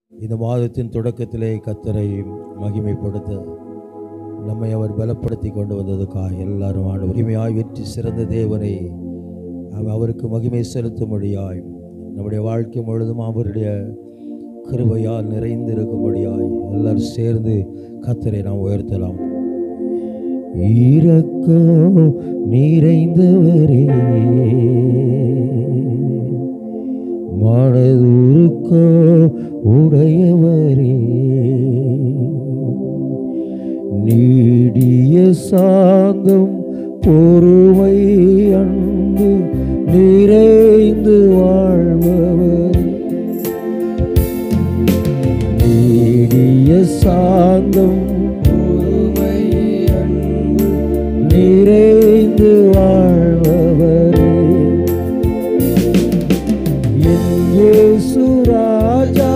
இந்த மாதத்தின் தொடக்கத்திலே கத்தரை மகிமைப்படுத்த நம்மை அவர் பலப்படுத்தி கொண்டு வந்ததுக்காக எல்லாரும் ஆண்டு மகிமையாய் வெற்றி சிறந்த தேவனை அவ- அவருக்கு மகிமை செலுத்தும்படியாய் நம்முடைய வாழ்க்கை முழுதும் அவருடைய கிருபையால் நிறைந்திருக்கும்படியாய் எல்லாரும் சேர்ந்து கத்தரை நாம் உயர்த்தலாம் ஈரக்கோ நிறைந்தவரே மனதுருக்கோ உடையவரே நீடிய சாந்தம் பொறுமை அன்பு நிறைந்து வாழ்பவர் நீடிய சாந்தம் பொறுமை அன்பு நிறைந்து வாழ்பவரே என் இயேசு ராஜா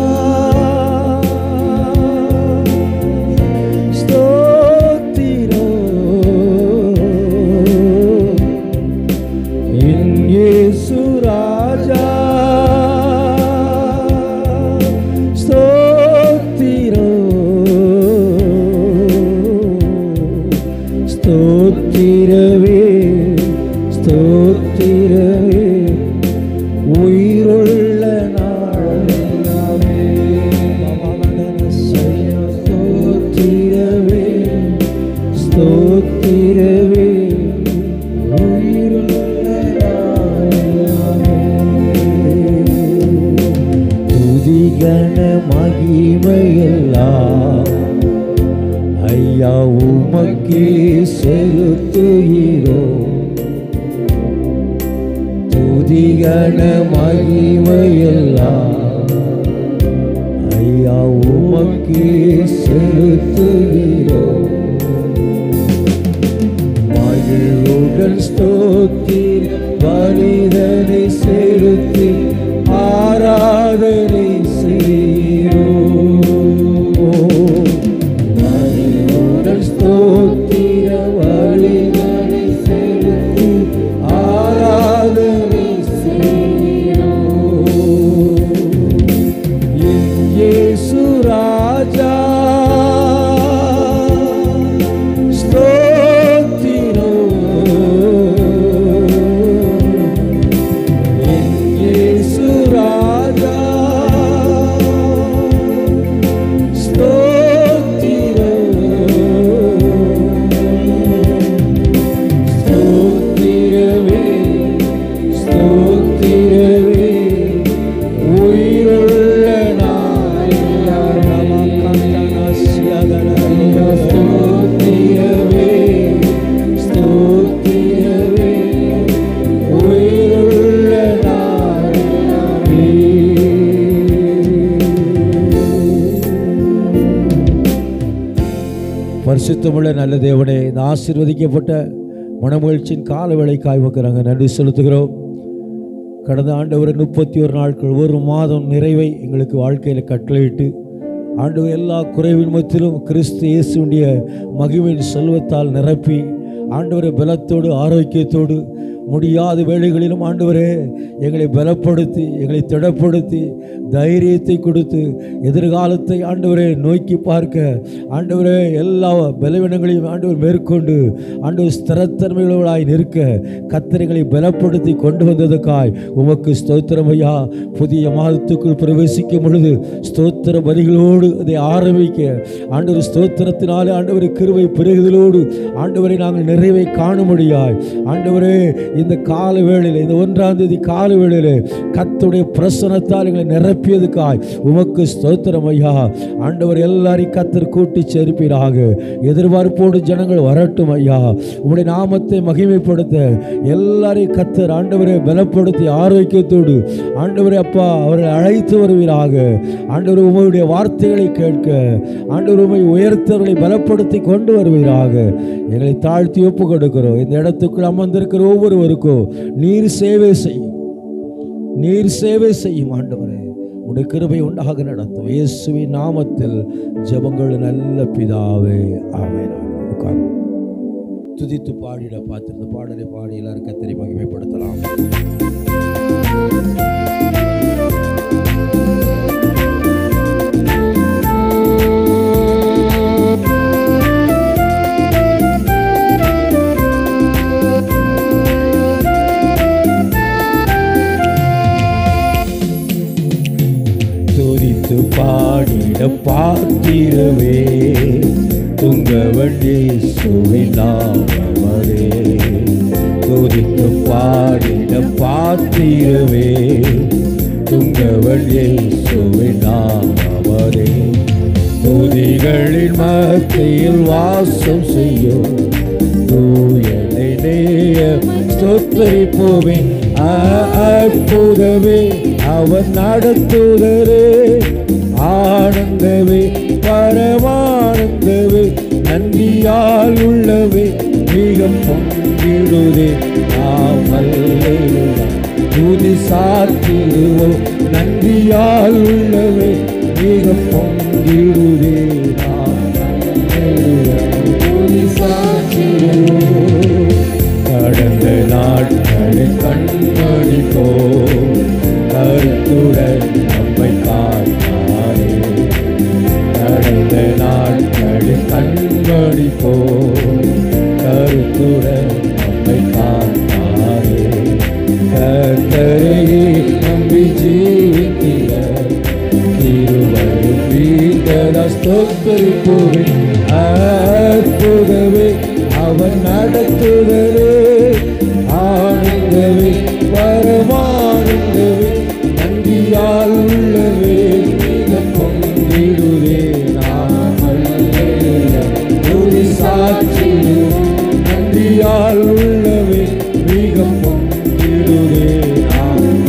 ஸ்தோத்திரம் என் இயேசு ராஜா ஸ்தோத்திரம் ஸ்தோத்திரவே ஸ்தோத்திரவே உயிருள்ள நாளெல்லாமே ஸ்தோத்திரவே ஸ்தோத்திரவே உயிருள்ள நாளெல்லாமே துதிகன மகிமையெல்லாம் ஐயா உமக்கே செலுத்துகிறோம் துதிகன மகிமையெல்லாம் ஐயா உமக்கே செலுத்துகிறோம் மகிழ்வுடன் ஸ்தோத்திர பலிதனை செலுத்தி ஆராதனை செய்கிறோம் மகிழ்வுடன் ஸ்தோத்திர பலிதனை செலுத்தி ஆராதனை செய்கிறோம் என் இயேசு ராஜா ஸ்தோத்திரம் என் இயேசு ராஜா ஸ்தோத்திரம் ஸ்தோத்திரவே ஸ்தோத்திரவே உயிருள்ள ஸ்தோத்திரவே ஸ்தோத்திரவே உயிருள்ள பரிசுத்தமுள்ள நல்ல தேவனே இந்த ஆசீர்வதிக்கப்பட்ட மனமகிழ்ச்சியின் கால வேலைக்காய் வைக்கிறாங்க நன்றி செலுத்துகிறோம் கடந்த ஆண்டவர் முப்பத்தி ஒரு நாட்கள் ஒரு மாதம் நிறைவை எங்களுக்கு வாழ்க்கையில் கட்டளையிட்டு ஆண்டவர் எல்லா குறைவின் மத்தியிலும் கிறிஸ்து இயேசுடைய மகிமையின் செல்வத்தால் நிரப்பி ஆண்டவரை பலத்தோடு ஆரோக்கியத்தோடு முடியாத வேளைகளிலும் ஆண்டவரே எங்களை பலப்படுத்தி எங்களை திடப்படுத்தி தைரியத்தை கொடுத்து எதிர்காலத்தை ஆண்டவரே நோக்கி பார்க்க ஆண்டவரே எல்லா பலவீனங்களையும் ஆண்டவர் மேற்கொண்டு ஆண்டவர் ஸ்திரத்தன்மையுள்ளவர்களாய் நிற்க கத்திரைகளை பலப்படுத்தி கொண்டு வந்ததுக்காய் உமக்கு ஸ்தோத்திரம் ஐயா புதிய மாதத்துக்குள் பிரவேசிக்கும் பொழுது ஸ்தோத்திர பலிகளோடு அதை ஆரம்பிக்க ஆண்டவர் ஸ்தோத்திரத்தினாலே ஆண்டவர் கிருவை பெருகுதலோடு ஆண்டவரை நாங்கள் நிறைவை காணும்படியாய் ஆண்டவரே இந்த கால வேளையில் இந்த ஒன்றாம் தேதி கால வேளையில் கத்துடைய பிரசனத்தால் எங்களை நிரப்பியதுக்காய் உமக்கு ஸ்தோத்திரம் ஐயா ஆண்டவர் எல்லாரையும் கத்தர் கூட்டி சேர்ப்பீராக எதிர்பார்ப்போடு ஜனங்கள் வரட்டும் ஐயா உம்முடைய நாமத்தை மகிமைப்படுத்த எல்லாரையும் கத்தர் ஆண்டவரை பலப்படுத்தி ஆரோக்கியத்தோடு ஆண்டவரே அப்பா அவர்களை அழைத்து வருவீராக ஆண்டவர் உங்களுடைய வார்த்தைகளை கேட்க ஆண்டவர் உமை உயர்த்தவர்களை பலப்படுத்தி கொண்டு வருவீராக எங்களை தாழ்த்தி ஒப்பு கொடுக்கிறோம் இந்த இடத்துக்குள் அமர்ந்திருக்கிற ஒவ்வொருவருக்கும் நீர் சேவை செய்யும் நீர் சேவை செய்யும் ஆண்டவரே உடைய கிருபை உண்டாக நடத்தும் இயேசுவின் நாமத்தில் ஜெபங்கள் நல்ல பிதாவே ஆமென் உட்காரும் துதித்து பாடிட பார்த்திருந்த பாடலை பாடி எல்லாரும் கத்தரி மகிமைப்படுத்தலாம் துதித்து பாடிட பார்த்திருவே துங்கவண்டி சுவினாமரே துதித்து பாடிட பார்த்திருவே துங்கவண்டி சுவினாமரே துதிகளின் மத்தியில் வாசம் செய்யும் தூயனை நேய ஸ்தோத்தரிப்போமே அற்புதமே அவர் நடத்துதரே ஆனந்தவே பரமானந்தவே நன்றியால் உள்ளவே மிக பொங்கிடுதே நாமல் துதி சாத்திடுவோம் நன்றியால் உள்ளவே மிக பொங்கிடுதே துதி சாத்திடுவோம் கடந்த நாட்களில் கண்மணிப்போ கருத்துடன் நம்மை காத்தாரே கடந்த நாட்களில் கண்மணிப்போ கருத்துடன் நம்மை காத்தாரே கத்தரையே நம்பி ஜீவித்திட திருவரும் வீட்டதா ஸ்தோத்தரிப்போவே அற்புதமே அவன் நடத்துதலே ஆனந்தவே பரமானந்தவே நன்றியால் உள்ளவே மிக பொங்கிடுதே நாமல் துதி சாட்சிடுவோம் நன்றியால் உள்ளவே மிக பொங்கிடுதே நாம்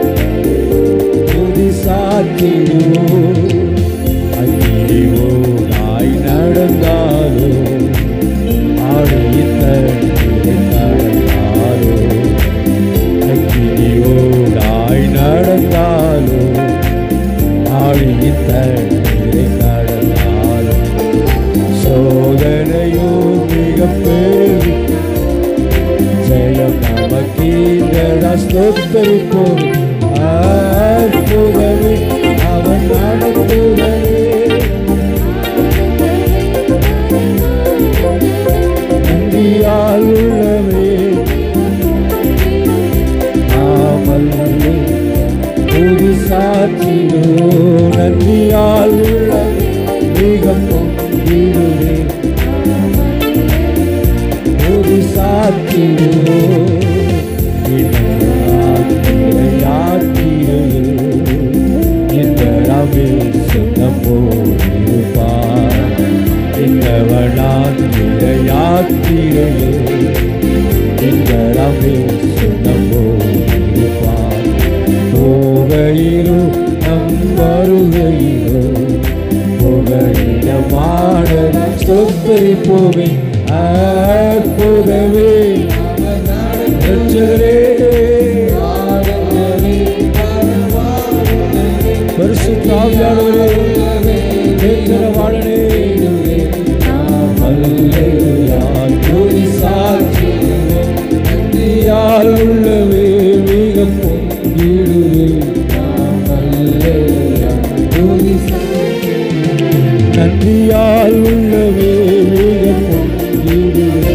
துதி சாட்சிடுவோம் அகிரிவோ நாய் நடந்தாலோ ஆடித்த நடந்தாலோ அக்கினியோ நாய் நடந்தாலோ ஆடித்த நடந்தாலோ சோதனையோ மிக பெரிய ஜெயம் நமக்கீந்தடா ஸ்தோத்தரிப்போம் அற்புதமே அவன் நடத்துதலே நன்றியால் உள்ளவே ஆமல்லே புது சாட்சியோ நன்றியால் உள்ளவே மிக பொங்கிடுவே ஒரு சாத்தியோ இந்த ரவி சொன்ன போயிருப்பார் இந்தவனான் யாத்திரையில் இந்த ரவி சொன்ன போயிருப்பார் போகையிலோ நம் வருகையிலோ புகழிடமான சொத்தரிப்போமே அற்புதமே ரட்சகரே, பரிசுத்த ஆவியானவரே, தேற்றரவாளனே, அல்லேலூயா, துதி சாட்சி, நன்றியால் உள்ளவே மிக பொங்கிடுவே அல்லேலூயா, துதி சாட்சி, நன்றியால் உள்ளவே மிக பொங்கிடுவே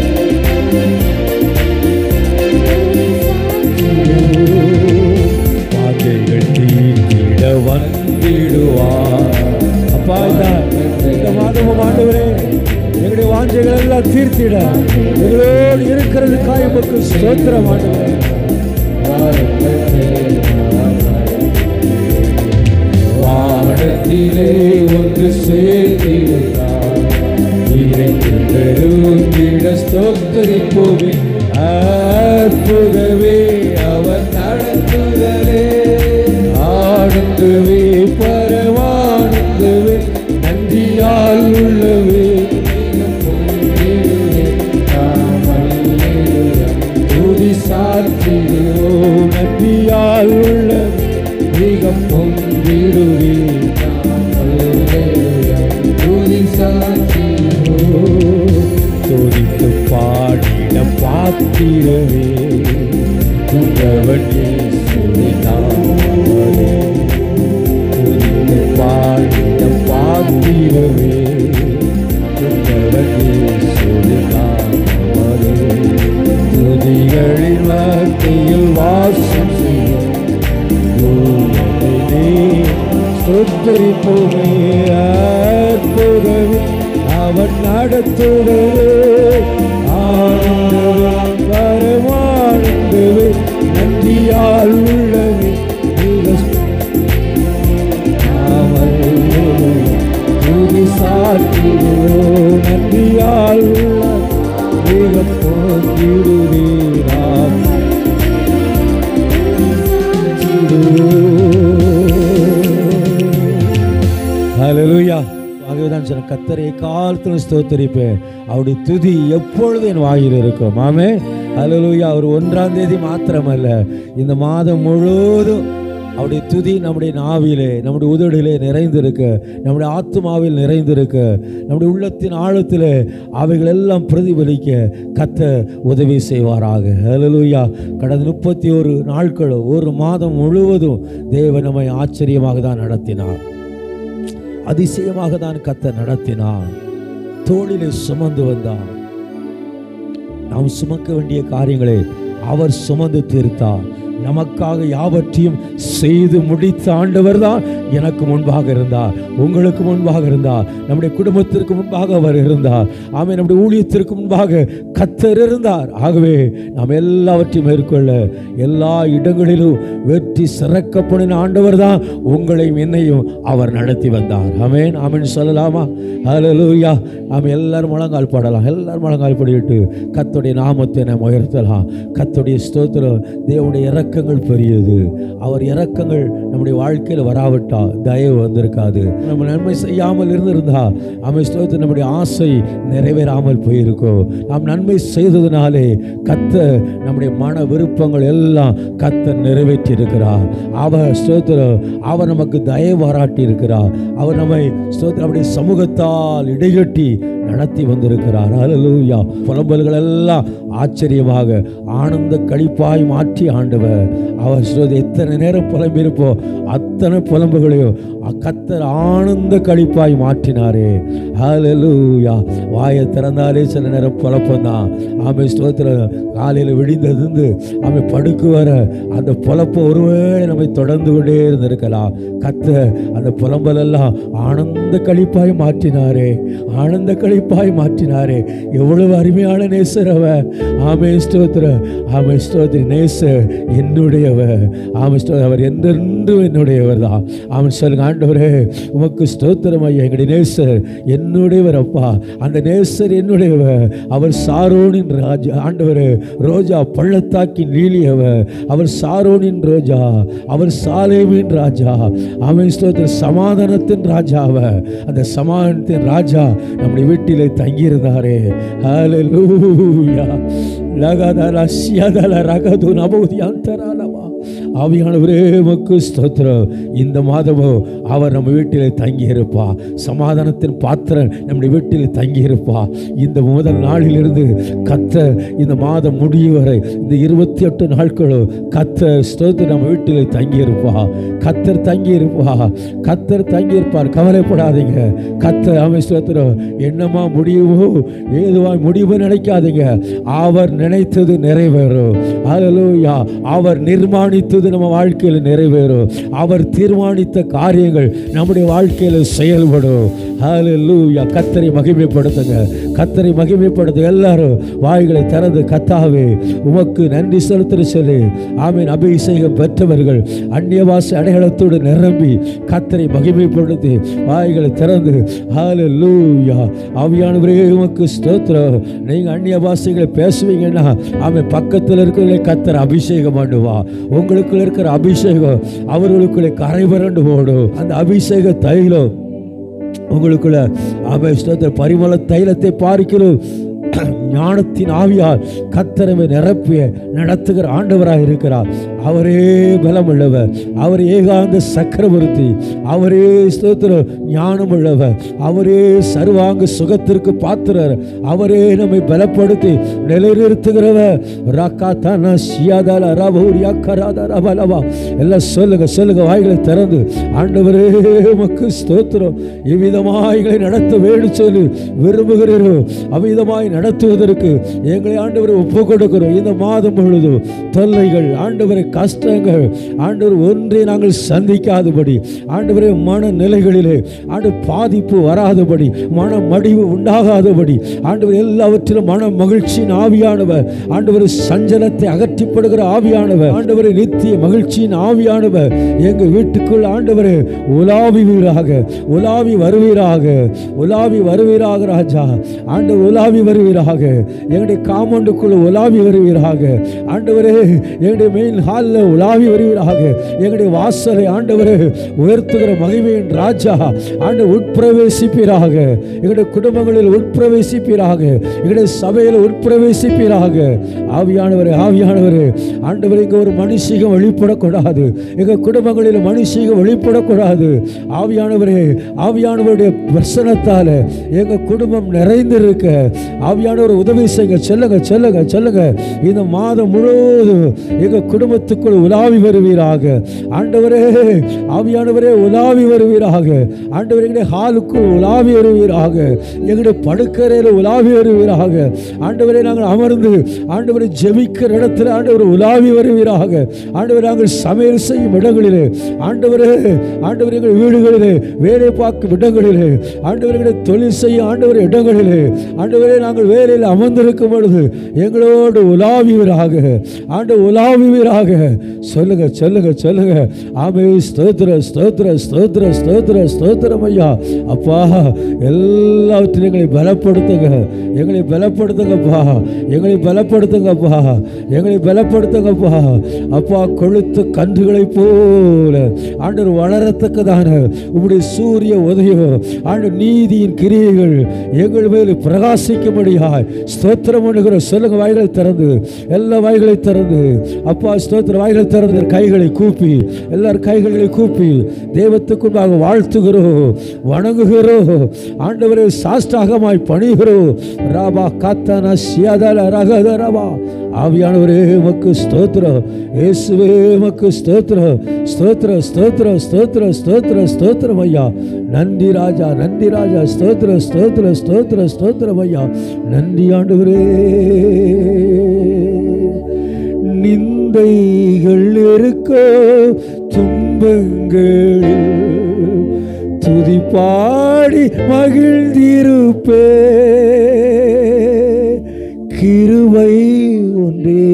வாஞ்சைகள் தீர்த்திட வந்திடுவார் அப்பா இந்த இந்த மாதமும் ஆண்டவரே எங்களுடைய வாஞ்சைகள் எல்லாம் தீர்த்திட எங்களோடு இருக்கிறது காயமுக்கு ஸ்தோத்திரம் ஆண்டவரே வானத்திலே ஒன்று சேர்த்திருந்தார் இறைந்திட ஸ்தோத்தரிப்போமே அற்புதமே அவர் நடத்துதலே ஆனந்தவே பரமானந்தவே நன்றியால் உள்ளவே துதி சாற்றிடுவோ நன்றியால் உள்ள மிக பொங்கிடுவே துதி சாற்றிடுவோ துதித்து பாடிட பாத்திரவே துங்கவன் இயேசுவினாலே. துதித்து பாடிட பாத்திரவே துங்கவன் இயேசுவினாலே. துதிகளின் மத்தியில் வாசம் செய்யும் தூயவனே, ஸ்தோத்திரி அற்புதமே அற்புதமே அவர் நடத்துவே ஆனந்தவே பரமானந்தவே நன்றியால் உள்ளவே மிக துதி சாத்திரோ நன்றியால் உள்ள மிக போக்கிடுவீராம் ஹalleluya ஆகவேதான் சொன்ன கத்தரை காலத்தில் ஸ்தோத்தரிப்பேன் அவருடைய துதி எப்பொழுது என் வாயில் இருக்கும் ஆமே ஹalleluya அவர் ஒன்றாம் தேதி மாத்திரமல்ல இந்த மாதம் முழுவதும் அவருடைய துதி நம்முடைய நாவிலே நம்முடைய உதடிலே நிறைந்திருக்க நம்முடைய ஆத்மாவில் நிறைந்திருக்க நம்முடைய உள்ளத்தின் ஆழத்திலே அவைகள் எல்லாம் பிரதிபலிக்க கத்த உதவி செய்வாராக ஹalleluya கடந்த முப்பத்தி ஒரு நாட்கள் ஒரு மாதம் முழுவதும் தேவன் நம்மை ஆச்சரியமாக தான் நடத்தினார் அதிசயமாக தான் கத்த நடத்தினார் தோளிலே சுமந்து வந்தார் நாம் சுமக்க வேண்டிய காரியங்களை அவர் சுமந்து தீர்த்தார் நமக்காக யாவற்றையும் செய்து முடித்த ஆண்டவர் தான் எனக்கு முன்பாக இருந்தார் உங்களுக்கு முன்பாக இருந்தார் நம்முடைய குடும்பத்திற்கு முன்பாக அவர் இருந்தார் ஆமே நம்முடைய ஊழியத்திற்கு முன்பாக கத்தர் இருந்தார் ஆகவே நாம் எல்லாவற்றையும் மேற்கொள்ள எல்லா இடங்களிலும் வெற்றி சிறக்கப்படின ஆண்டவர் தான் உங்களையும் என்னையும் அவர் நடத்தி வந்தார் ஆமேன் ஆமேன் சொல்லலாமா ஹalleluya நாம் எல்லாரும் முழங்கால் பாடலாம் எல்லாரும் முழங்கால் படிட்டு கத்துடைய நாமத்தை நாம் உயர்த்தலாம் கத்துடைய ஸ்தோத்திரம் தேவனுடைய இரக்கங்கள் பெரியது அவர் இரக்கங்கள் நம்முடைய வாழ்க்கையில் வராவிட்டா தயவு வந்திருக்காது நம்ம நன்மை செய்யாமல் இருந்திருந்தா அமை ஸ்தோத்திரம் நம்முடைய ஆசை நிறைவேறாமல் போயிருக்கோம் நாம் நன்மை செய்ததுனாலே கத்த நம்முடைய மன விருப்பங்கள் எல்லாம் கத்த நிறைவேற்றி இருக்கிறார் அவர் ஸ்தோத்திரம் அவர் நமக்கு தயவு பாராட்டி இருக்கிறார் அவர் நம்மை ஸ்தோத்திரம் நம்முடைய சமூகத்தால் இடைகட்டி நடத்தி வந்திருக்கிறார் ஹalleluya புலம்பல்கள் எல்லாம் ஆச்சரியமாக ஆனந்த கழிப்பாய் மாற்றி ஆண்டவர் அவர் ஸ்தோத்திரம் எத்தனை நேரம் புலம்பிருப்போம் அத்தனை புலம்புகளையும் கத்தர் ஆனந்த கழிப்பாய் மாற்றினாரே ஹalleluya வாயை திறந்தாலே சில நேரம் புலப்பந்தான் ஆமை ஸ்தோத்திரம் காலையில் விடிந்ததிருந்து ஆமை படுக்கு வர அந்த புலப்ப ஒருவேளை நம்மை தொடர்ந்து கொண்டே இருந்திருக்கலாம் கத்த அந்த புலம்பலெல்லாம் ஆனந்த கழிப்பாய் மாற்றினாரே ஆனந்த கழிப்பாய் மாற்றினாரே எவ்வளவு அருமையான நேசர் அவர் ஆமே ஸ்தோத்திர ஆமே ஸ்தோத்திரி நேச என்னுடையவர் ஆமை ஸ்தோத்திர அவர் என்றென்றும் என்னுடையவர் தான் அவன் சொல்லுங்க ஆண்டவரே உமக்கு ஸ்தோத்திரம் ஐயா எங்களுடைய நேசர் என்னுடையவர் அப்பா அந்த நேசர் என்னுடையவர் அவர் சாரோனின் ராஜா ஆண்டவர் ரோஜா பள்ளத்தாக்கின் நீலியவர் அவர் சாரோனின் ரோஜா அவர் சாலேமின் ராஜா அவன் ஸ்தோத்திர சமாதானத்தின் ராஜாவ அந்த சமாதானத்தின் ராஜா நம்முடைய வீட்டிலே தங்கியிருந்தாரே ஹalleluya லகதல சியதல ரகது நபோதி அந்தராலமா ஆவியானவரே உமக்கு ஸ்தோத்திரம் இந்த மாதமோ அவர் நம்ம வீட்டிலே தங்கியிருப்பா சமாதானத்தின் பாத்திரம் நம்முடைய வீட்டில் தங்கியிருப்பா இந்த முதல் நாளிலிருந்து கத்த இந்த மாதம் முடியும் வரை இந்த இருபத்தி எட்டு நாட்களும் கத்த ஸ்தோத்திரம் நம்ம வீட்டில் தங்கியிருப்பா கத்தர் தங்கியிருப்பா கத்தர் தங்கியிருப்பார் கவலைப்படாதீங்க கத்த அவன் ஸ்தோத்திரம் என்னமா முடியுமோ ஏதுவா முடிவு நினைக்காதீங்க அவர் நினைத்தது நிறைவேறும் ஹalleluya அவர் நிர்மாணித்தது நம்ம வாழ்க்கையில் நிறைவேறும் அவர் தீர்மானித்த காரியங்கள் நம்முடைய வாழ்க்கையில் செயல்படும் ஹalleluya கத்தரை மகிமைப்படுத்துங்க கத்தரை மகிமைப்படுத்த எல்லாரும் வாய்களை திறந்து கத்தாவே உமக்கு நன்றி செலுத்துற சொல்லி ஆமீன் அபிஷேகம் பெற்றவர்கள் அந்நியவாச அடையாளத்தோடு நிரம்பி கத்தரை மகிமைப்படுத்தி வாய்களை திறந்து ஹalleluya ஆவியானவரே உமக்கு ஸ்தோத்திரம் நீங்க அந்நிய பாஷைகளை பேசுவீங்கன்னா அவன் பக்கத்தில் இருக்கிற கத்தர் அபிஷேகம் பண்ணுவா உங்களுக்குள்ள இருக்கிற அபிஷேகம் அவர்களுக்குள்ளே கரை புரண்டு ஓடும் அந்த அபிஷேக தைலம் உங்களுக்குள்ள அவை ஸ்தோத்திர பரிமள தைலத்தை பார்க்கிறோம் ஞானத்தின் ஆவியால் கத்தரவை நிரப்பிய நடத்துகிற ஆண்டவராக இருக்கிறார் அவரே பலம் உள்ளவர் அவர் ஏகாந்த சக்கரவர்த்தி அவரே ஸ்தோத்திரம் ஞானம் உள்ளவர் அவரே சர்வாங்க சுகத்திற்கு பாத்திரர் அவரே நம்மை பலப்படுத்தி நிலைநிறுத்துகிறவர் ரக்கா தன சியாதால ரபூரியா கராத ரபலவா எல்லாம் சொல்லுங்க சொல்லுங்க வாய்களை திறந்து ஆண்டவரே உமக்கு ஸ்தோத்திரம் இவ்விதமாய்களை நடத்த வேண்டும் சொல்லி விரும்புகிறீரோ அவ்விதமாய் நடத்துவதற்கு எங்களை ஆண்டவரை ஒப்பு கொடுக்கிறோம் இந்த மாதம் முழுதும் தொல்லைகள் ஆண்டவரை கஷ்டங்கள் ஆண்டவர் ஒன்றை நாங்கள் சந்திக்காதபடி ஆண்டவரே மனநிலைகளிலே ஆண்டு பாதிப்பு வராதபடி மன மடிவு உண்டாகாதபடி ஆண்டவர் எல்லாவற்றிலும் மன மகிழ்ச்சியின் ஆவியானவர் ஆண்டவர் சஞ்சலத்தை அகற்றிப்படுகிற ஆவியானவர் ஆண்டவர் நித்திய மகிழ்ச்சியின் ஆவியானவர் எங்க வீட்டுக்குள் ஆண்டவர் உலாவிவீராக உலாவி வருவீராக உலாவி வருவீராக ராஜா ஆண்டவர் உலாவி வருவீராக எங்களுடைய காமௌண்டுக்குள்ள உலாவி வருவீராக ஆண்டவரே எங்களுடைய மெயின் ஹாலில் உலாவி வருவீராக எங்களுடைய வாசலை ஆண்டவரே உயர்த்துகிற மகிமையின் ராஜா ஆண்டு உட்பிரவேசிப்பீராக எங்களுடைய குடும்பங்களில் உட்பிரவேசிப்பீராக எங்களுடைய சபையில் உட்பிரவேசிப்பீராக ஆவியானவரே ஆவியானவரே ஆண்டவர் இங்க ஒரு மனுஷிகம் வெளிப்படக்கூடாது எங்க குடும்பங்களில் மனுஷிகம் வெளிப்படக்கூடாது ஆவியானவரே ஆவியானவருடைய பிரசனத்தால எங்க குடும்பம் நிறைந்திருக்க ஆவியானவர் உதவி செய்யுங்க செல்லுங்க செல்லுங்க செல்லுங்க இந்த மாதம் முழுவதும் எங்க குடும்பத்துக்குள் உலாவி வருவீராக ஆண்டவரே ஆவியானவரே உலாவி வருவீராக ஆண்டவரே எங்களுடைய ஹாலுக்குள் உலாவி வருவீராக எங்களுடைய படுக்கறையில் உலாவி வருவீராக ஆண்டவரே நாங்கள் அமர்ந்து ஆண்டவரை ஜெபிக்கிற இடத்துல ஆண்டவர் உலாவி வருவீராக ஆண்டவரே நாங்கள் சமையல் செய்யும் இடங்களிலே ஆண்டவரே ஆண்டவர் எங்கள் வீடுகளிலே வேலை பார்க்கும் இடங்களிலே ஆண்டவர் எங்களை தொழில் செய்யும் ஆண்டவர் இடங்களிலே ஆண்டவரே நாங்கள் வேலையில் அமர்ந்திருக்கும் பொழுது எங்களோடு உலாவிவராக ஆண்டு உலாவிவராக சொல்லுங்க சொல்லுங்க சொல்லுங்க ஆமே ஸ்தோத்திர ஸ்தோத்திர ஸ்தோத்திர ஸ்தோத்திர ஸ்தோத்திரம் ஐயா அப்பா எல்லாவற்றிலும் எங்களை பலப்படுத்துங்க எங்களை பலப்படுத்துங்கப்பா எங்களை பலப்படுத்துங்கப்பா எங்களை பலப்படுத்துங்கப்பா அப்பா கொழுத்த கன்றுகளை போல ஆண்டவர் வளரத்தக்கதான உம்முடைய சூரிய உதயம் ஆண்டு நீதியின் கிரியைகள் எங்கள் மேல் பிரகாசிக்கும்படியாய் ஸ்தோத்திரம் பண்ணுகிற சொல்லுங்க வாய்களை திறந்து எல்லா வாய்களை திறந்து அப்பா ஸ்தோத்திர வாய்களை திறந்து கைகளை கூப்பி எல்லார் கைகளை கூப்பி தெய்வத்துக்குள்ளாக வாழ்த்துகிறோம் வணங்குகிறோம் ஆண்டவரை சாஷ்டாகமாய் பணிகிறோம் ராபா காத்தானா சியாதல ரகத ரபா ஆவியானவரே உமக்கு ஸ்தோத்திரம் இயேசுவே உமக்கு ஸ்தோத்திரம் ஸ்தோத்திர ஸ்தோத்திர ஸ்தோத்திர ஸ்தோத்திர ஸ்தோத்திரம் ஐயா நன்றி ராஜா நன்றி ராஜா ஸ்தோத்திர ஸ்தோத்திர ஸ்தோத்திர ஸ்தோத்திரம் ஐயா நன்றி ஆண்டவரே நிந்தைகள் இருக்கோ துன்பங்களில் துதி பாடி மகிழ்ந்திருப்பே கிருவை ஒன்றே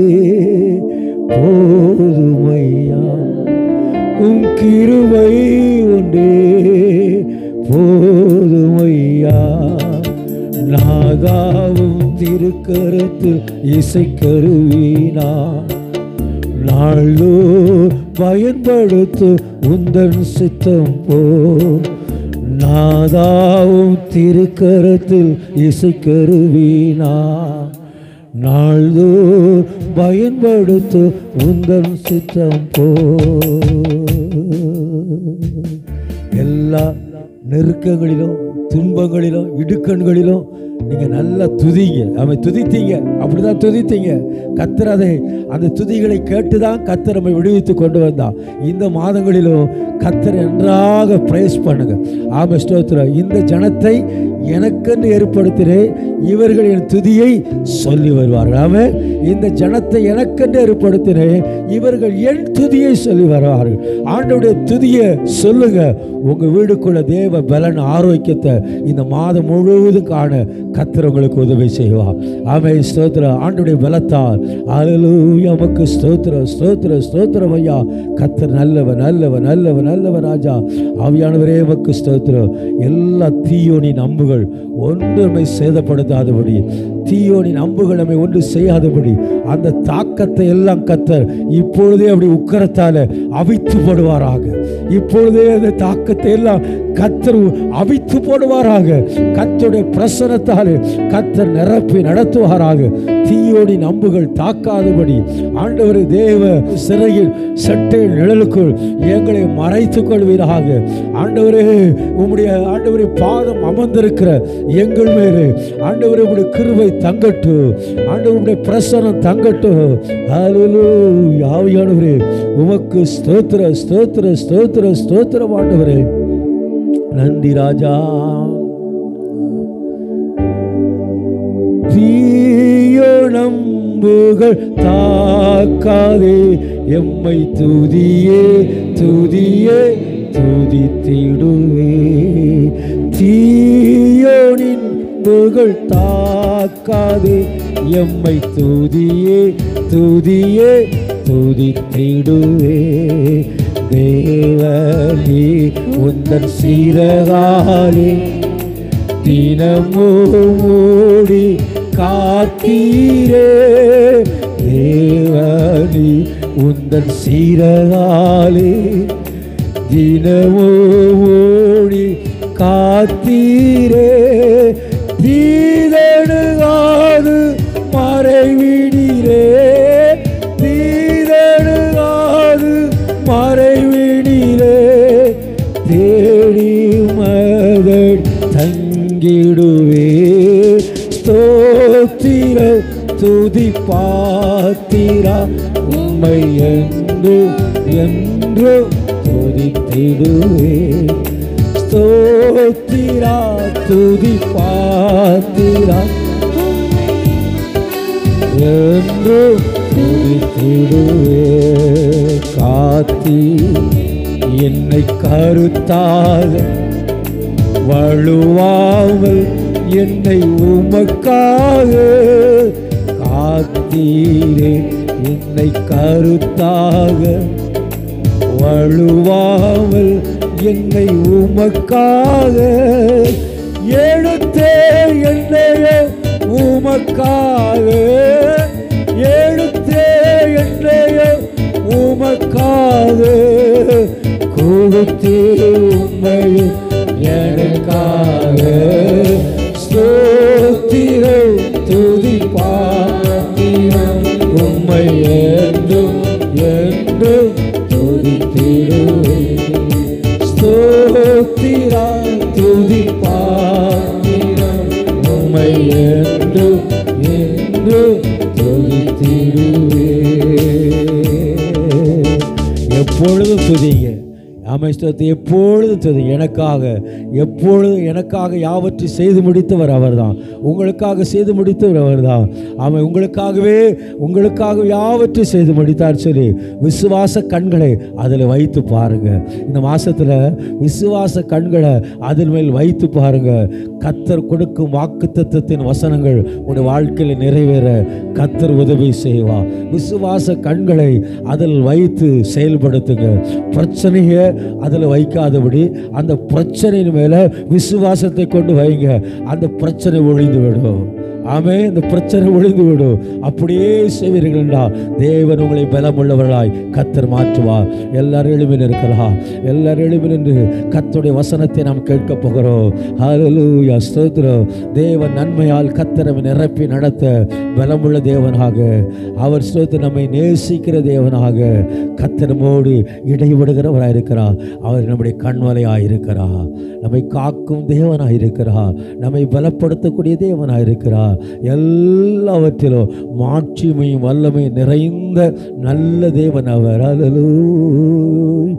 போதுமையா உம் கிருவை ஒன்றே போதுமையா நாதாவும் திருக்கரத்து இசைக்கருவினா நாளோ பயன்படுத்து உந்தன் சித்தம் போ நாதாவும் திருக்கரத்தில் இசைக்கருவினா நாள்தோ பயன்படுத்து உந்தன் சித்தம் போ எல்லா நெருக்கங்களிலும் துன்பங்களிலும் இடுக்கண்களிலும் நீங்க நல்லா துதிங்க அவன் துதித்தீங்க அப்படிதான் துதித்தீங்க கத்தர் அதை அந்த துதிகளை கேட்டுதான் கத்தர் நம்மை விடுவித்து கொண்டு வந்தான் இந்த மாதங்களிலும் கத்தர் நன்றாக பிரைஸ் பண்ணுங்க ஆம ஸ்தோத்திரம் இந்த ஜனத்தை எனக்கென்று ஏற்படுத்தினேன் இவர்கள் என் துதியை சொல்லி வருவார்கள் ஆமென் இந்த ஜனத்தை எனக்கென்று ஏற்படுத்தினேன் இவர்கள் என் துதியை சொல்லி வருவார்கள் ஆண்டவுடைய துதியை சொல்லுங்க உங்க வீடுக்குள்ள தேவ பலன் ஆரோக்கியத்தை இந்த மாதம் முழுவதும் காண கத்தர் உங்களுக்கு உதவி செய்வார் ஆமே ஸ்தோத்திரம் ஆண்டுடைய பலத்தால் அலலூயா உமக்கு ஸ்தோத்திரம் ஸ்தோத்திரம் ஸ்தோத்திரம் ஐயா கத்தர் நல்லவன் நல்லவன் நல்லவன் நல்லவன் ராஜா ஆவியானவரே உமக்கு ஸ்தோத்திரம் எல்லா தீயோனின் அம்புகள் ஒன்றுமை சேதப்படுத்தாதபடி தீயோனின் அம்புகள் நம்மை ஒன்று செய்யாதபடி அந்த தாக்கத்தை எல்லாம் கத்தர் இப்பொழுதே அப்படி உக்கரத்தால அவித்து போடுவாராக இப்பொழுதே அந்த தாக்கத்தை எல்லாம் கத்தர் அவித்து போடுவாராக கத்தருடைய பிரசனத்தாலே கத்தர் நிரப்பி நடத்துவாராக தீயோனின் அம்புகள் தாக்காதபடி ஆண்டவர் தேவ சிறையில் சட்டை நிழலுக்குள் எங்களை மறைத்துக் கொள்வீராக ஆண்டவரே உம்முடைய ஆண்டவரே பாதம் அமர்ந்திருக்கிற எங்கள் மேலே ஆண்டவரே உம்முடைய கிருபை தங்கட்டும் ஆண்டவருடைய பிரசனம் தங்கட்டும் ஹalleluya ஆவியானவரே உமக்கு ஸ்தோத்திர ஸ்தோத்திர ஸ்தோத்திர ஸ்தோத்திரம் ஆண்டவரே நன்றி ராஜா தீயோனம் அம்புகள் தாக்காதே எம்மை துதியே துதியே துதித்திடுவே தீயோனின் புகழ் தாக்காதே எம்மை துதியே துதியே துதித்திடுவே தேவனே உந்தன் சீரகாலே தினமும் மூடி காத்தீரே தேவனி உந்தன் சீரகாலே தினமும் ஓடி காத்தீரே தீதடுகாது மறைவிடீரே தீதடுகாது மறைவிடீரே தேடி மகள் தங்கிடுவே ஸ்தோத்திர துதி பாத்திரா உம்மை என்று என்று துதித்திடுவே ஸ்தோத்திரா துதி பாத்திரா என்று துதித்திடுவே காத்தி என்னை கருத்தாக வழுவாமல் என்னை உமக்காக காத்தீரே என்னை கருத்தாக வழுவாமல் என்னை உமக்காக எடுத்தே என்னைய உமக்காக எடுத்தே என்னைய உமக்காக கொடுத்தே உண்மையும் எனக்காக ஸ்தோத்திரம் துதி பாத்திரம் உம்மை என்றும் என்றும் துதித்திடுவே ஸ்தோத்திரா துதி பாத்திரம் உம்மை என்றும் என்றும் துதித்திடுவே எப்பொழுதும் துதிங்க அமைச்சத்தை எப்பொழுதும் துதி எனக்காக எப்பொழுதும் எனக்காக யாவற்றை செய்து முடித்தவர் அவர்தான் உங்களுக்காக செய்து முடித்தவர் அவர்தான் அவன் உங்களுக்காகவே உங்களுக்காக யாவற்றை செய்து முடித்தார் சொல்லி விசுவாச கண்களை அதில் வைத்து பாருங்க இந்த மாசத்துல விசுவாச கண்களை அதில் மேல் வைத்து பாருங்க கத்தர் கொடுக்கும் வாக்குத்தத்தத்தின் வசனங்கள் உடைய வாழ்க்கையில் நிறைவேற கத்தர் உதவி செய்வா விசுவாச கண்களை அதில் வைத்து செயல்படுத்துங்க பிரச்சனையை அதில் வைக்காதபடி அந்த பிரச்சனையின் மேலே விசுவாசத்தை கொண்டு வைங்க அந்த பிரச்சனை ஒழிந்து விடும் ஆமே இந்த பிரச்சனை ஒழிந்து விடும் அப்படியே செய்வீர்கள் என்றால் தேவன் உங்களை பலமுள்ளவர்களாய் கத்தர் மாற்றுவார் எல்லாரும் எழுமி இருக்கலாம் எல்லாரும் எழுமி நின்று கத்தருடைய வசனத்தை நாம் கேட்க போகிறோம் ஹalleluya ஸ்தோத்திரம் தேவன் நன்மையால் கத்தரவை நிரப்பி நடத்த பலமுள்ள தேவனாக அவர் ஸ்தோத்திரம் நம்மை நேசிக்கிற தேவனாக கத்தரமோடு இடைவிடுகிறவராக இருக்கிறார் அவர் நம்முடைய கண்வலையாக இருக்கிறார் நம்மை காக்கும் தேவனாக இருக்கிறார் நம்மை பலப்படுத்தக்கூடிய தேவனாக இருக்கிறார் எல்லாவற்றிலும் மாட்சிமையும் வல்லமையும் நிறைந்த நல்ல தேவன் அவர் ஹalleluya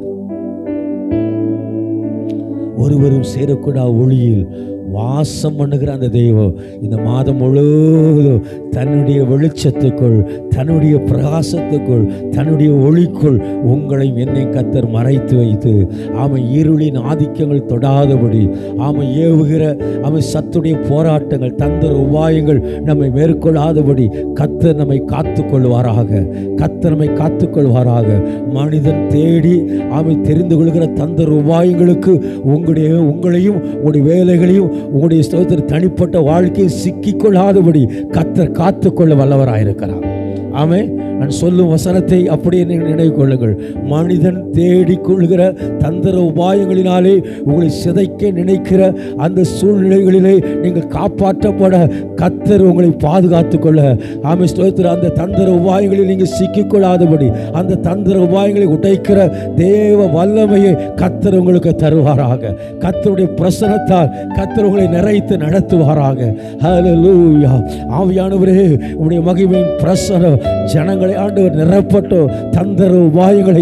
ஒருவரும் சேரக்கூடா ஒளியில் வாசம் பண்ணுகிற அந்த தெய்வம் இந்த மாதம் முழுவதும் தன்னுடைய வெளிச்சத்துக்குள் தன்னுடைய பிரகாசத்துக்குள் தன்னுடைய ஒளிக்குள் உங்களையும் என்னை கத்தர் மறைத்து வைத்து ஆமை இருளின் ஆதிக்கங்கள் தொடாதபடி ஆமை ஏவுகிற ஆமை சத்துடைய போராட்டங்கள் தந்திர உபாயங்கள் நம்மை மேற்கொள்ளாதபடி கத்தர் நம்மை காத்துக்கொள்வாராக கத்தர் நம்மை காத்துக்கொள்வாராக மனிதன் தேடி ஆமை தெரிந்து கொள்கிற தந்திர உபாயங்களுக்கு உங்களுடைய உங்களையும் உங்களுடைய வேலைகளையும் உங்களுடைய ஸ்தோத்திர தனிப்பட்ட வாழ்க்கையை சிக்கிக்கொள்ளாதபடி கத்தர் காத்துக்கொள்ள வல்லவராயிருக்கிறார் ஆமே நான் சொல்லும் வசனத்தை அப்படியே நீங்கள் நினைவு கொள்ளுங்கள் மனிதன் தேடிக்கொள்கிற தந்திர உபாயங்களினாலே உங்களை சிதைக்க நினைக்கிற அந்த சூழ்நிலைகளிலே நீங்கள் காப்பாற்றப்பட கத்தர் உங்களை பாதுகாத்து கொள்ள ஆமை ஸ்தோத்திர அந்த தந்திர உபாயங்களில் நீங்கள் சிக்கிக்கொள்ளாதபடி அந்த தந்திர உபாயங்களை உடைக்கிற தேவ வல்லமையை கத்தர் உங்களுக்கு தருவாராக கத்தருடைய பிரசனத்தால் கத்தர் உங்களை நிறைத்து நடத்துவாராக ஹalleluya ஆவியானவரே உடைய மகிமையின் பிரசனம் ஜனங்களை ஆண்டவர் நிரப்பட்டோ தந்திர உபாயங்களை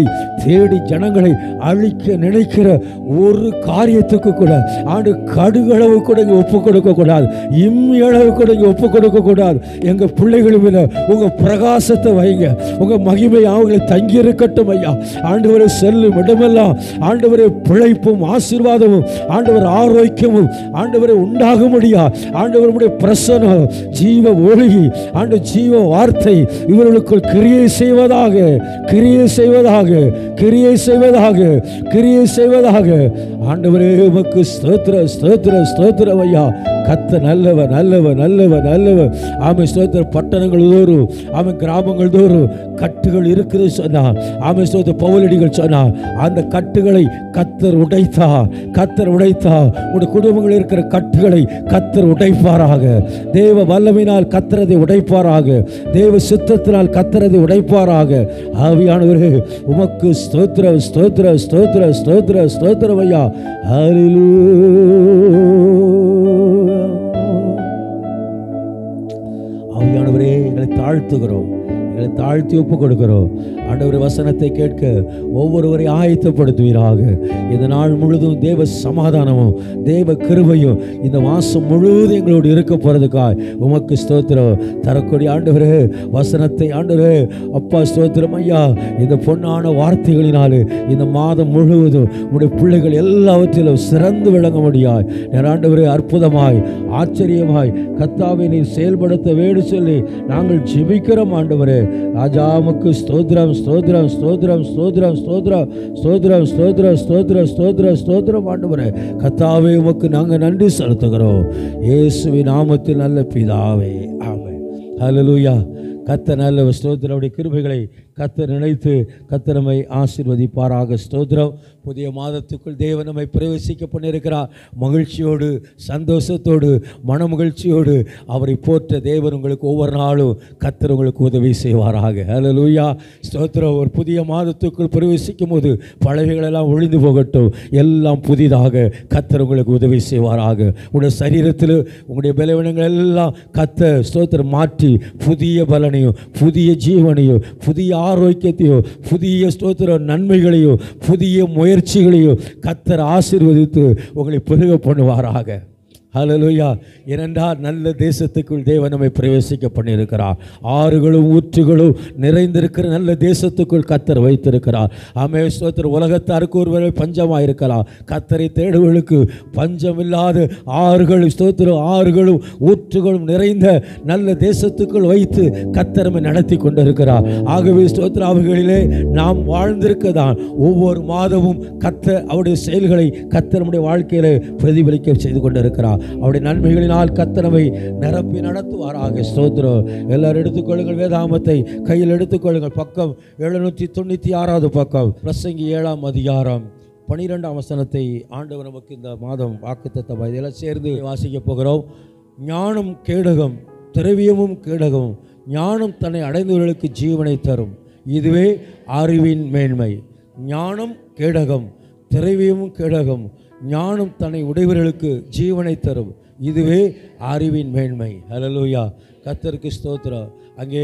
தேடி ஜனங்களை அழிக்க நினைக்கிற ஒரு காரியத்துக்கு கூட ஆண்டு கடுகளவு கூட இங்கே ஒப்பு கொடுக்க கூடாது இம்மி அளவு கூட இங்கே ஒப்பு கொடுக்க கூடாது எங்க பிள்ளைகளும் இல்லை உங்க பிரகாசத்தை வைங்க உங்க மகிமை அவங்களை தங்கி இருக்கட்டும் ஐயா ஆண்டவரை செல்லும் இடமெல்லாம் ஆண்டவரை பிழைப்பும் ஆசீர்வாதமும் ஆண்டவர் ஆரோக்கியமும் ஆண்டவரை உண்டாகும்படியா ஆண்டவருடைய பிரசனம் ஜீவ ஒளி ஆண்டு ஜீவ வார்த்தை இவர்களுக்குள் கிரியை செய்வதாக கிரியை செய்வதாக கிரியை செய்வதாக கிரியை செய்வதாக ஆண்டவரே உமக்கு ஸ்தோத்திர ஸ்தோத்திர ஸ்தோத்திரம் ஐயா கத்த நல்லவ நல்லவ நல்லவ நல்லவ ஆமை ஸ்தோத்திர பட்டணங்கள் தோறும் ஆமை கிராமங்கள் தோறும் கட்டுகள் இருக்குது சொன்னார் ஆமை ஸ்தோத்திர பவுலடிகள் சொன்னார் அந்த கட்டுகளை கத்தர் உடைத்தா கத்தர் உடைத்தா உடைய குடும்பங்கள் இருக்கிற கட்டுகளை கத்தர் உடைப்பாராக தேவ வல்லமையினால் கத்தரதை உடைப்பாராக தேவ சித்தத்தினால் கத்தரதை உடைப்பாராக ஆவியானவரே உமக்கு ஸ்தோத்திர ஸ்தோத்திர ஸ்தோத்திர ஸ்தோத்திர ஸ்தோத்திரம் ஐயா ஆவியானவரே எங்களை தாழ்த்துகிறோம் எங்களை தாழ்த்தி ஒப்பு கொடுக்கிறோம் ஆண்டவர் வசனத்தை கேட்க ஒவ்வொருவரை ஆயத்தப்படுத்துவீராக இந்த நாள் முழுதும் தேவ சமாதானமும் தேவ கிருபையும் இந்த மாதம் முழுவதும் எங்களோடு இருக்க போகிறதுக்காய் உமக்கு ஸ்தோத்திரம் தரக்கூடிய ஆண்டவரே வசனத்தை ஆண்டவரே அப்பா ஸ்தோத்திரம் ஐயா இந்த பொன்னான வார்த்தைகளினாலே இந்த மாதம் முழுவதும் உடைய பிள்ளைகள் எல்லாவற்றிலும் சிறந்து விளங்க முடியாய் நேர் ஆண்டவரே அற்புதமாய் ஆச்சரியமாய் கத்தாவை நீர் செயல்படுத்த வேடு சொல்லி நாங்கள் ஜெபிக்கிறோம் ஆண்டவரே ராஜாவுக்கு ஸ்தோத்திரம் ஸ்தோத்திரம் ஸ்தோத்திரம் ஸ்தோத்திரம் ஸ்தோத்திரம் ஸ்தோத்திரம் ஸ்தோத்திரம் ஸ்தோத்திரம் ஸ்தோத்திரம் ஸ்தோத்திரம் ஆண்டவரே கத்தாவே உமக்கு நாங்கள் நன்றி செலுத்துகிறோம் இயேசுவின் நாமத்தில் நல்ல பிதாவே ஆமென் ஹalleluya கத்த நல்ல ஸ்தோத்திரவுடைய கிருபைகளை கத்தர் நினைத்து கத்தரமை ஆசீர்வதிப்பாராக ஸ்தோத்திரம் புதிய மாதத்துக்குள் தேவன் நம்மை பிரவேசிக்க பண்ணியிருக்கிறார் மகிழ்ச்சியோடு சந்தோஷத்தோடு மனமகிழ்ச்சியோடு அவரை போற்ற தேவன் உங்களுக்கு ஒவ்வொரு நாளும் கத்தர் உங்களுக்கு உதவி செய்வாராக ஹalleluya ஸ்தோத்திரம் ஒரு புதிய மாதத்துக்குள் பிரவேசிக்கும் போது பழகைகளெல்லாம் ஒழிந்து போகட்டும் எல்லாம் புதிதாக கத்தர் உங்களுக்கு உதவி செய்வாராக உங்களுடைய சரீரத்தில் உங்களுடைய பலவீனங்கள் எல்லாம் கத்த ஸ்தோத்திரம் மாற்றி புதிய பலனையும் புதிய ஜீவனையும் புதிய ஆரோக்கியத்தையும் புதிய ஸ்தோத்திர நன்மைகளையும் புதிய முயற்சிகளையும் கத்தர் ஆசீர்வதித்து உங்களை பெருக பண்ணுவாராக ஹalleluya ஏனென்றால் நல்ல தேசத்துக்குள் தேவன் நம்மை பிரவேசிக்க பண்ணியிருக்கிறார் ஆறுகளும் ஊற்றுகளும் நிறைந்திருக்கிற நல்ல தேசத்துக்குள் கத்தர் வைத்திருக்கிறார் ஆமே ஸ்தோத்திர உலகத்தாருக்கு ஒருவரை பஞ்சமாக இருக்கலாம் கத்தரை தேடுவர்களுக்கு பஞ்சம் இல்லாத ஆறுகள் ஸ்தோத்திரம் ஆறுகளும் ஊற்றுகளும் நிறைந்த நல்ல தேசத்துக்குள் வைத்து கத்தர் நம்மை நடத்தி கொண்டிருக்கிறார் ஆகவே ஸ்தோத்திர அவைகளிலே நாம் வாழ்ந்திருக்கதான் ஒவ்வொரு மாதமும் கத்த அவருடைய செயல்களை கத்தர் நம்முடைய வாழ்க்கையில பிரதிபலிக்க செய்து கொண்டிருக்கிறார் அவருடைய நன்மைகளினால் கத்தனவை நிரப்பி நடத்துவாராக ஸ்தோத்திரம் எல்லாரும் எடுத்துக்கொள்ளுங்கள் வேதாமத்தை கையில் எடுத்துக்கொள்ளுங்கள் பக்கம் எழுநூற்றி தொண்ணூற்றி ஆறாவது பக்கம் பிரசங்கி ஏழாம் அதிகாரம் பனிரெண்டாம் வசனத்தை ஆண்டவர் நமக்கு இந்த மாதம் வாக்குத்தத்தம் இதெல்லாம் சேர்ந்து வாசிக்க போகிறோம் ஞானம் கேடகம் திரவியமும் கேடகம் ஞானம் தன்னை அடைந்தவர்களுக்கு ஜீவனை தரும் இதுவே அறிவின் மேன்மை ஞானம் கேடகம் திரவியமும் கேடகம் ஞானம் தன்னை உடையவர்களுக்கு ஜீவனை தரும் இதுவே அறிவின் மேன்மை ஹalleluya கத்தருக்கு ஸ்தோத்திரம் அங்கே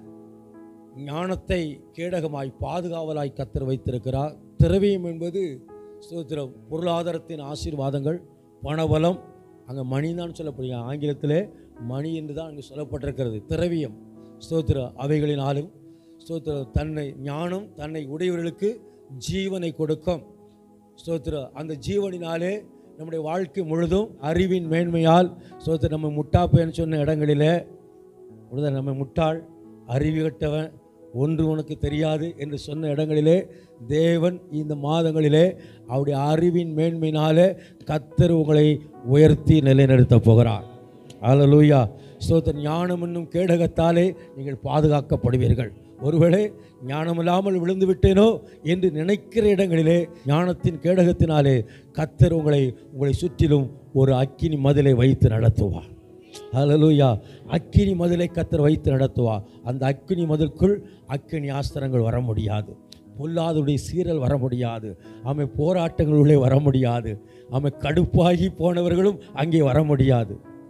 ஞானத்தை கேடகமாய் பாதுகாவலாய் கத்தர் வைத்திருக்கிறார் திரவியம் என்பது ஸ்தோத்திரம் பொருளாதாரத்தின் ஆசீர்வாதங்கள் பணபலம் அங்கே மணி தான் சொல்லப்படுங்க ஆங்கிலத்திலே மணி என்று தான் அங்கே சொல்லப்பட்டிருக்கிறது திரவியம் ஸ்தோத்திரம் அவைகளினாலும் ஸ்தோத்திரம் தன்னை ஞானம் தன்னை உடையவர்களுக்கு ஜீவனை கொடுக்கும் ஸ்தோத்திரம் அந்த ஜீவனினாலே நம்முடைய வாழ்க்கை முழுதும் அறிவின் மேன்மையால் ஸ்தோத்திரம் நம்ம முட்டாப்பேன்னு சொன்ன இடங்களிலே உடனே நம்ம முட்டாள் அறிவு கட்டவன் ஒன்று உனக்கு தெரியாது என்று சொன்ன இடங்களிலே தேவன் இந்த மாதங்களிலே அவருடைய அறிவின் மேன்மையினாலே கத்தர் உங்களை உயர்த்தி நிலைநிறுத்த போகிறார் அல்லேலூயா ஸ்தோத்திரம் ஞானம் என்னும் கேடகத்தாலே நீங்கள் பாதுகாக்கப்படுவீர்கள் ஒருவேளை ஞானமில்லாமல் விழுந்து விட்டேனோ என்று நினைக்கிற இடங்களிலே ஞானத்தின் கேடகத்தினாலே கத்தர் உங்களை உங்களை சுற்றிலும் ஒரு அக்கினி மதிலை வைத்து நடத்துவார் ஹalleluya அக்கினி மதிலை கத்தர் வைத்து நடத்துவார் அந்த அக்கினி மதிலுக்குள் அக்கினி ஆஸ்திரங்கள் வர முடியாது பொல்லாதுடைய சீரல் வர முடியாது ஆமை போராட்டங்கள் உள்ளே வர முடியாது ஆமை கடுப்பாகி போனவர்களும் அங்கே வர முடியாது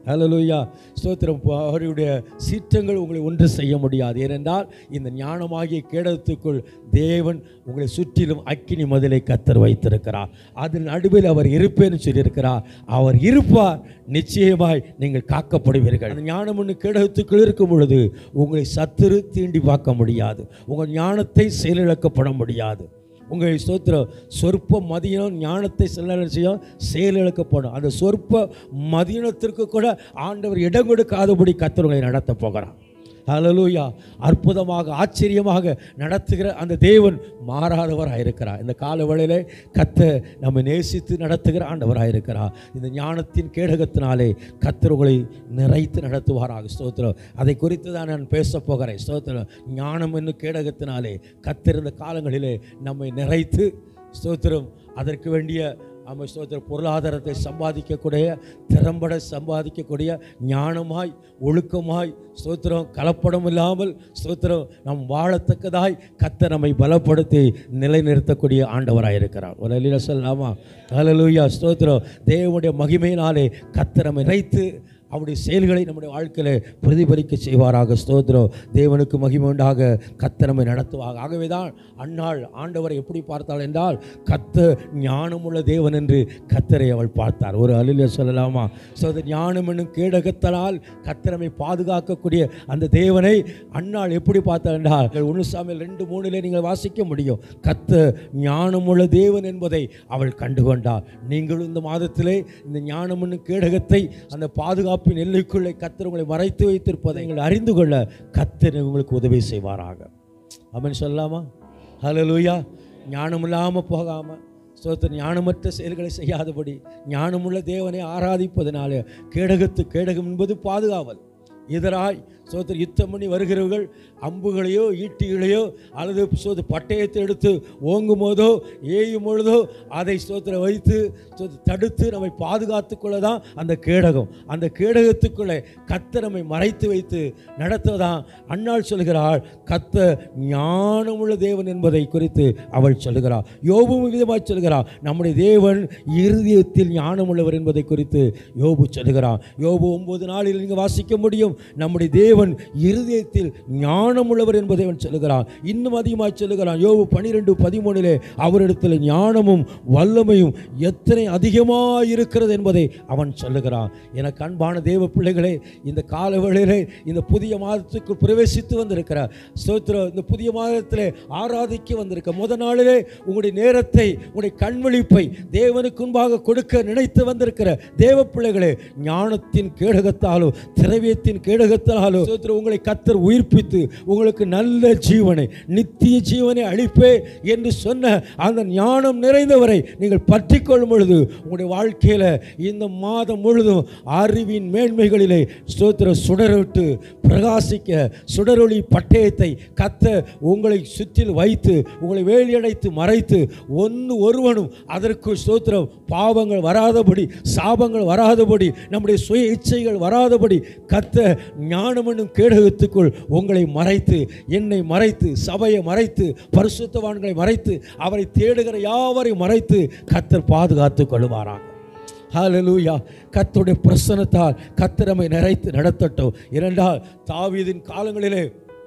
ஹalleluya ஸ்தோத்திரம் ப- அவருடைய சீற்றங்கள் உங்களை ஒன்று செய்ய முடியாது ஏனென்றால் இந்த ஞானமாகிய கேடத்துக்குள் தேவன் உங்களை சுற்றிலும் அக்கினி மதிலை கத்தர் வைத்திருக்கிறார் அதன் நடுவில் அவர் இருப்பேன்னு சொல்லியிருக்கிறார் அவர் இருப்பார் நிச்சயமாய் நீங்கள் காக்கப்படுவீர்கள் அந்த ஞானம் ஒன்று கேடகத்துக்குள் இருக்கும் பொழுது உங்களை சத்துரு தீண்டி பார்க்க முடியாது உங்கள் ஞானத்தை செயலிழக்கப்பட முடியாது உங்கள் ஸ்தோத்திரம் சொற்ப மதியம் ஞானத்தை செல்ல செய்யும் செயலிழக்கப்படும் அந்த சொற்ப மதியனத்திற்கு கூட ஆண்டவர் இடம் கொடுக்காதபடி கத்தர் உங்களை நடத்த போகிறார் ஹalleluya அற்புதமாக ஆச்சரியமாக நடத்துகிற அந்த தேவன் மாறாதவராக இருக்கிறார் இந்த கால வேளையிலே கத்த நம்மை நேசித்து நடத்துகிற ஆண்டவராக இருக்கிறார் இந்த ஞானத்தின் கேடகத்தினாலே கத்தர் உங்களை நிறைத்து நடத்துவாராக ஸ்தோத்திரம் அதை குறித்து தான் நான் பேச போகிறேன் ஸ்தோத்திரம் ஞானம் என்னும் கேடகத்தினாலே கத்தர் இந்த காலங்களிலே நம்மை நிறைத்து ஸ்தோத்திரம் அதற்கு வேண்டிய ஆமாம் ஸ்தோத்திரம் பொருளாதாரத்தை சம்பாதிக்கக்கூடிய திறம்பட சம்பாதிக்கக்கூடிய ஞானமாய் ஒழுக்கமாய் ஸ்தோத்திரம் கலப்படம் இல்லாமல் ஸ்தோத்திரம் நாம் வாழத்தக்கதாய் கத்த நம்மை பலப்படுத்தி நிலைநிறுத்தக்கூடிய ஆண்டவராக இருக்கிறார் ஒரு அலில சொல்லாமா ஹalleluya ஸ்தோத்திரம் தேவனுடைய மகிமையினாலே கத்த நம்மை நிறைத்து அவருடைய செயல்களை நம்முடைய வாழ்க்கையில் பிரதிபலிக்க செய்வாராக ஸ்தோத்திரம் தேவனுக்கு மகிமை உண்டாக கத்த நம்மை நடத்துவாங்க ஆகவே தான் அன்னாள் ஆண்டவரை எப்படி பார்த்தாள் என்றால் கத்த ஞானமுள்ள தேவன் என்று கத்தரை அவள் பார்த்தார் ஒரு அலில சொல்லலாமா ஸோ அந்த ஞானம் என்னும் கேடகத்தனால் கத்தரமை பாதுகாக்கக்கூடிய அந்த தேவனை அன்னாள் எப்படி பார்த்தாள் என்றால் ஒன்று சாமியில் ரெண்டு மூணுல நீங்கள் வாசிக்க முடியும் கத்த ஞானமுள்ள தேவன் என்பதை அவள் கண்டுகொண்டார் நீங்களும் இந்த மாதத்திலே இந்த ஞானம் என்னும் கேடகத்தை அந்த பாதுகாப்பின் எல்லைக்குள்ளே கத்தர் உங்களை மறைத்து வைத்திருப்பதை நீங்கள் அறிந்து கொள்ள கத்தர் உங்களுக்கு உதவி செய்வாராக அவன் சொல்லலாமா ஹalleluya ஞானம் இல்லாமல் போகாமல் ஸ்தோத்திர ஞானமற்ற செயல்களை செய்யாதபடி ஞானமுள்ள தேவனை ஆராதிப்பதனால கேடகத்து கேடகம் என்பது பாதுகாவல் இதராய் சோதர் யுத்தம் பண்ணி வருகிறவர்கள் அம்புகளையோ ஈட்டிகளையோ அல்லது சோது பட்டயத்தை எடுத்து ஓங்கும் போதோ ஏயும் பொழுதோ அதை சோத்திர வைத்து சோத்து தடுத்து நம்மை பாதுகாத்து கொள்ள தான் அந்த கேடகம் அந்த கேடகத்துக்குள்ளே கத்த நம்மை மறைத்து வைத்து நடத்துவதான் அன்னாள் சொல்கிறாள் கத்த ஞானமுள்ள தேவன் என்பதை குறித்து அவள் சொல்கிறாள் யோபும் விதமாக சொல்கிறார் நம்முடைய தேவன் இருதயத்தில் ஞானமுள்ளவர் என்பதை குறித்து யோபு சொல்கிறார் யோபு ஒன்பது நாளில் நீங்கள் வாசிக்க முடியும் நம்முடைய தேவன் இருதயத்தில் ஞானமுள்ளவர் என்பதை அவன் சொல்லுகிறான் இன்னும் அதிகமாக சொல்லுகிறான் யோபு பனிரெண்டு பதிமூணிலே அவரிடத்தில் ஞானமும் வல்லமையும் எத்தனை அதிகமாக இருக்கிறது என்பதை அவன் சொல்லுகிறான் எனக்கு அன்பான தேவ பிள்ளைகளே இந்த கால வேளையிலே இந்த புதிய மாதத்துக்கு பிரவேசித்து வந்திருக்கிறார் ஸ்தோத்திரம் இந்த புதிய மாதத்திலே ஆராதிக்க வந்திருக்க முத நாளிலே உங்களுடைய நேரத்தை உங்களுடைய கண்விழிப்பை தேவனுக்கு முன்பாக கொடுக்க நினைத்து வந்திருக்கிற தேவ பிள்ளைகளே ஞானத்தின் கேடகத்தாலோ திரவியத்தின் கேடகத்தாலோ ஸ்தோத்திரம் உங்களை கத்தர் உயிர்ப்பித்து உங்களுக்கு நல்ல ஜீவனை நித்திய ஜீவனை அளிப்பே என்று சொன்ன அந்த ஞானம் நிறைந்தவரை நீங்கள் பற்றி கொள்ளும் பொழுது உங்களுடைய வாழ்க்கையில் இந்த மாதம் முழுதும் அறிவின் மேன்மைகளிலே ஸ்தோத்திர சுடரவிட்டு பிரகாசிக்க சுடரொளி பட்டயத்தை கத்த உங்களை சுற்றில் வைத்து உங்களை வேலியடைத்து மறைத்து ஒன்று ஒருவனும் அதற்கு ஸ்தோத்திரம் பாவங்கள் வராதபடி சாபங்கள் வராதபடி நம்முடைய சுய இச்சைகள் வராதபடி கத்த ஞானம் என்னும் கேடகத்துக்குள் உங்களை மறைத்து என்னை மறைத்து சபையை மறைத்து பரிசுத்தவான்களை மறைத்து அவரை தேடுகிற யாவரையும் மறைத்து கத்தர் பாதுகாத்துக் கொள்வாராங்க ஹalleluya கர்த்தருடைய பிரசன்னத்தால் கத்திரமை நிறைத்து நடத்தட்டும் இரண்டால் தாவீதின் காலங்களிலே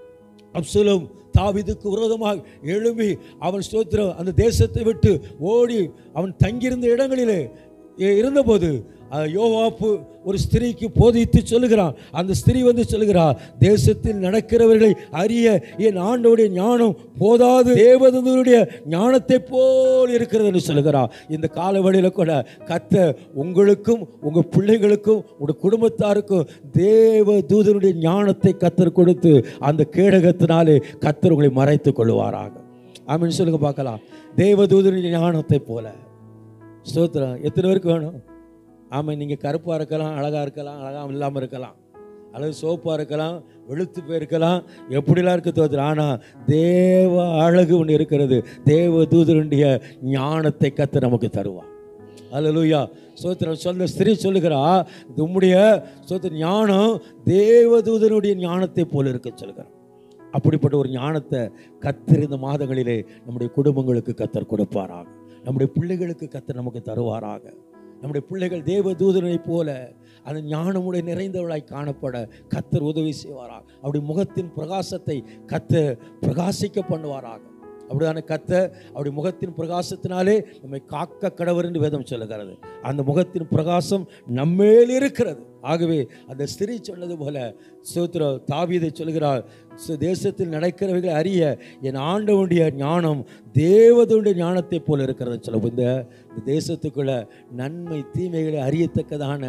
அப்சலோம் தாவீதுக்கு விரோதமாக எழும்பி அவன் ஸ்தோத்திரம் அந்த தேசத்தை விட்டு ஓடி அவன் தங்கியிருந்த இடங்களிலே இ- இருந்தபோது அஹ், யோவாப்பு ஒரு ஸ்திரீக்கு போதித்து சொல்லுகிறான் அந்த ஸ்திரீ வந்து சொல்லுகிறார் தேசத்தில் நடக்கிறவர்களை அறிய என் ஆண்டோடைய ஞானம் போதாது தேவதனுடைய ஞானத்தை போல் இருக்கிறது என்று சொல்லுகிறார் இந்த காலவழியில் கூட கத்த உங்களுக்கும் உங்கள் பிள்ளைகளுக்கும் உங்கள் குடும்பத்தாருக்கும் தேவ தூதனுடைய ஞானத்தை கத்தர் கொடுத்து அந்த கேடகத்தினாலே கத்தர் உங்களை மறைத்துக் கொள்வாராக ஆமென் சொல்லுங்க பார்க்கலாம் தேவதூதனுடைய ஞானத்தை போல ஸ்தோத்திரம் எத்தனை பேருக்கு வேணும் ஆமாம் நீங்கள் கருப்பாக இருக்கலாம் அழகாக இருக்கலாம் அழகாக இல்லாமல் இருக்கலாம் அல்லது சோப்பாக இருக்கலாம் வெளுத்து போயிருக்கலாம் எப்படிலாம் இருக்க தோற்று ஆனால் தேவ அழகு ஒன்று இருக்கிறது தேவ தூதனுடைய ஞானத்தை கத்து நமக்கு தருவான் அல்லேலூயா சோத்திரம் சொல்ல ஸ்திரீ சொல்லுகிறா உம்முடைய சோத்திர ஞானம் தேவதூதனுடைய ஞானத்தை போல இருக்க சொல்லுகிறான் அப்படிப்பட்ட ஒரு ஞானத்தை கத்தர் இந்த மாதங்களிலே நம்முடைய குடும்பங்களுக்கு கத்தர் கொடுப்பாராக நம்முடைய பிள்ளைகளுக்கு கத்தர் நமக்கு தருவாராக நம்முடைய பிள்ளைகள் தேவ தூதனைப் போல அந்த ஞானமுடைய நிறைந்தவளாய் காணப்பட கத்தர் உதவி செய்வாராக அப்படி முகத்தின் பிரகாசத்தை கத்தர் பிரகாசிக்க பண்ணுவாராக அப்படிதான கத்த அப்படி முகத்தின் பிரகாசத்தினாலே நம்மை காக்க கடவர் என்று வேதம் சொல்லுகிறது அந்த முகத்தின் பிரகாசம் நம்மேல் இருக்கிறது ஆகவே அந்த ஸ்திரீ சொன்னது போல சோத்திர தாவீதை சொல்கிறார் "சு- தேசத்தில் நடக்கிறவைகளை அறிய என் ஆண்டவனுடைய ஞானம் தேவதனுடைய ஞானத்தைப் போல இருக்கிறது சொல்ல இந்த இந்த தேசத்துக்குள்ள நன்மை தீமைகளை அறியத்தக்கதான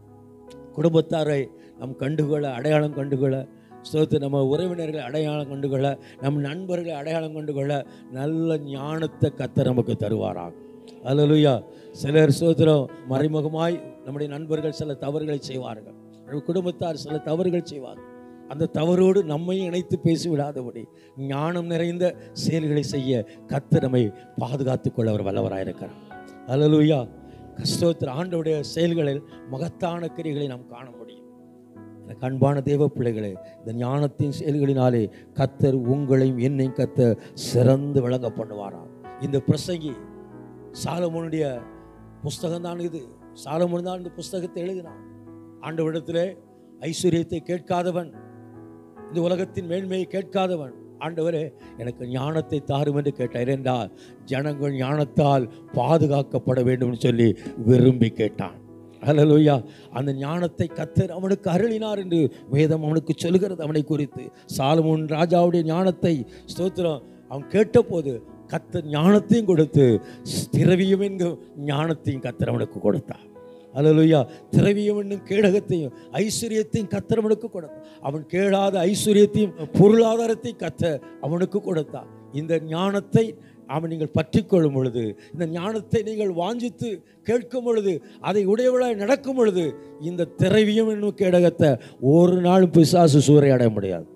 குடும்பத்தாரை நம் கண்டுகொள்ள அடையாளம் கண்டுகொள்ள ஸ்தோத்து நம்ம உறவினர்களை அடையாளம் கண்டுகொள்ள நம் நண்பர்களை அடையாளம் கண்டுகொள்ள நல்ல ஞானத்தை கத்த நமக்கு தருவாராம் அல்லலுயா சிலர் சோத்திரம் மறைமுகமாய் நம்முடைய நண்பர்கள் சில தவறுகளை செய்வார்கள் நம்ம குடும்பத்தார் சில தவறுகள் செய்வார்கள் அந்த தவறோடு நம்மையும் இணைத்து பேசிவிடாதபடி ஞானம் நிறைந்த செயல்களை செய்ய கத்த நம்மை பாதுகாத்துக் கொள்ள அவர் வல்லவராயிருக்கிறார் அல்லலுயா கஷ்டத்தில் ஆண்டவுடைய செயல்களில் மகத்தான கிரிகளை நாம் காண முடியும் எனக்கு அன்பான தேவ பிள்ளைகளே இந்த ஞானத்தின் செயல்களினாலே கத்தர் உங்களையும் என்னையும் கத்த சிறந்து விளங்க பண்ணுவாராம் இந்த பிரசங்கி சாலமோனுடைய புஸ்தகம் தான் இது சாலமோன் தான் இந்த புஸ்தகத்தை எழுதினான் ஆண்டவரிடத்திலே ஐஸ்வர்யத்தை கேட்காதவன் இந்த உலகத்தின் மேன்மையை கேட்காதவன் ஆண்டவரே எனக்கு ஞானத்தை தாரும் என்று கேட்டார் என்றால் ஜனங்கள் ஞானத்தால் பாதுகாக்கப்பட வேண்டும்னு சொல்லி விரும்பி கேட்டான் ஹalleluya அந்த ஞானத்தை கத்தர் அவனுக்கு அருளினார் என்று வேதம் அவனுக்கு சொல்கிறது அவனை குறித்து சாலமோன் ராஜாவுடைய ஞானத்தை ஸ்தோத்திரம் அவன் கேட்டபோது கத்தர் ஞானத்தையும் கொடுத்து திரவியம் என்கும் ஞானத்தையும் கத்தர் அவனுக்கு கொடுத்தார் அல்லலுயா திரவியம் என்னும் கேடகத்தையும் ஐஸ்வர்யத்தையும் கத்தர் அவனுக்கு கொடுத்தான் அவன் கேளாத ஐஸ்வர்யத்தையும் பொருளாதாரத்தையும் கத்த அவனுக்கு கொடுத்தான் இந்த ஞானத்தை அவன் நீங்கள் பற்றி கொள்ளும் பொழுது இந்த ஞானத்தை நீங்கள் வாஞ்சித்து கேட்கும் பொழுது அதை உடையவளாய் நடக்கும் பொழுது இந்த திரவியம் என்னும் கேடகத்தை ஒரு நாளும் பிசாசு சூறையாட முடியாது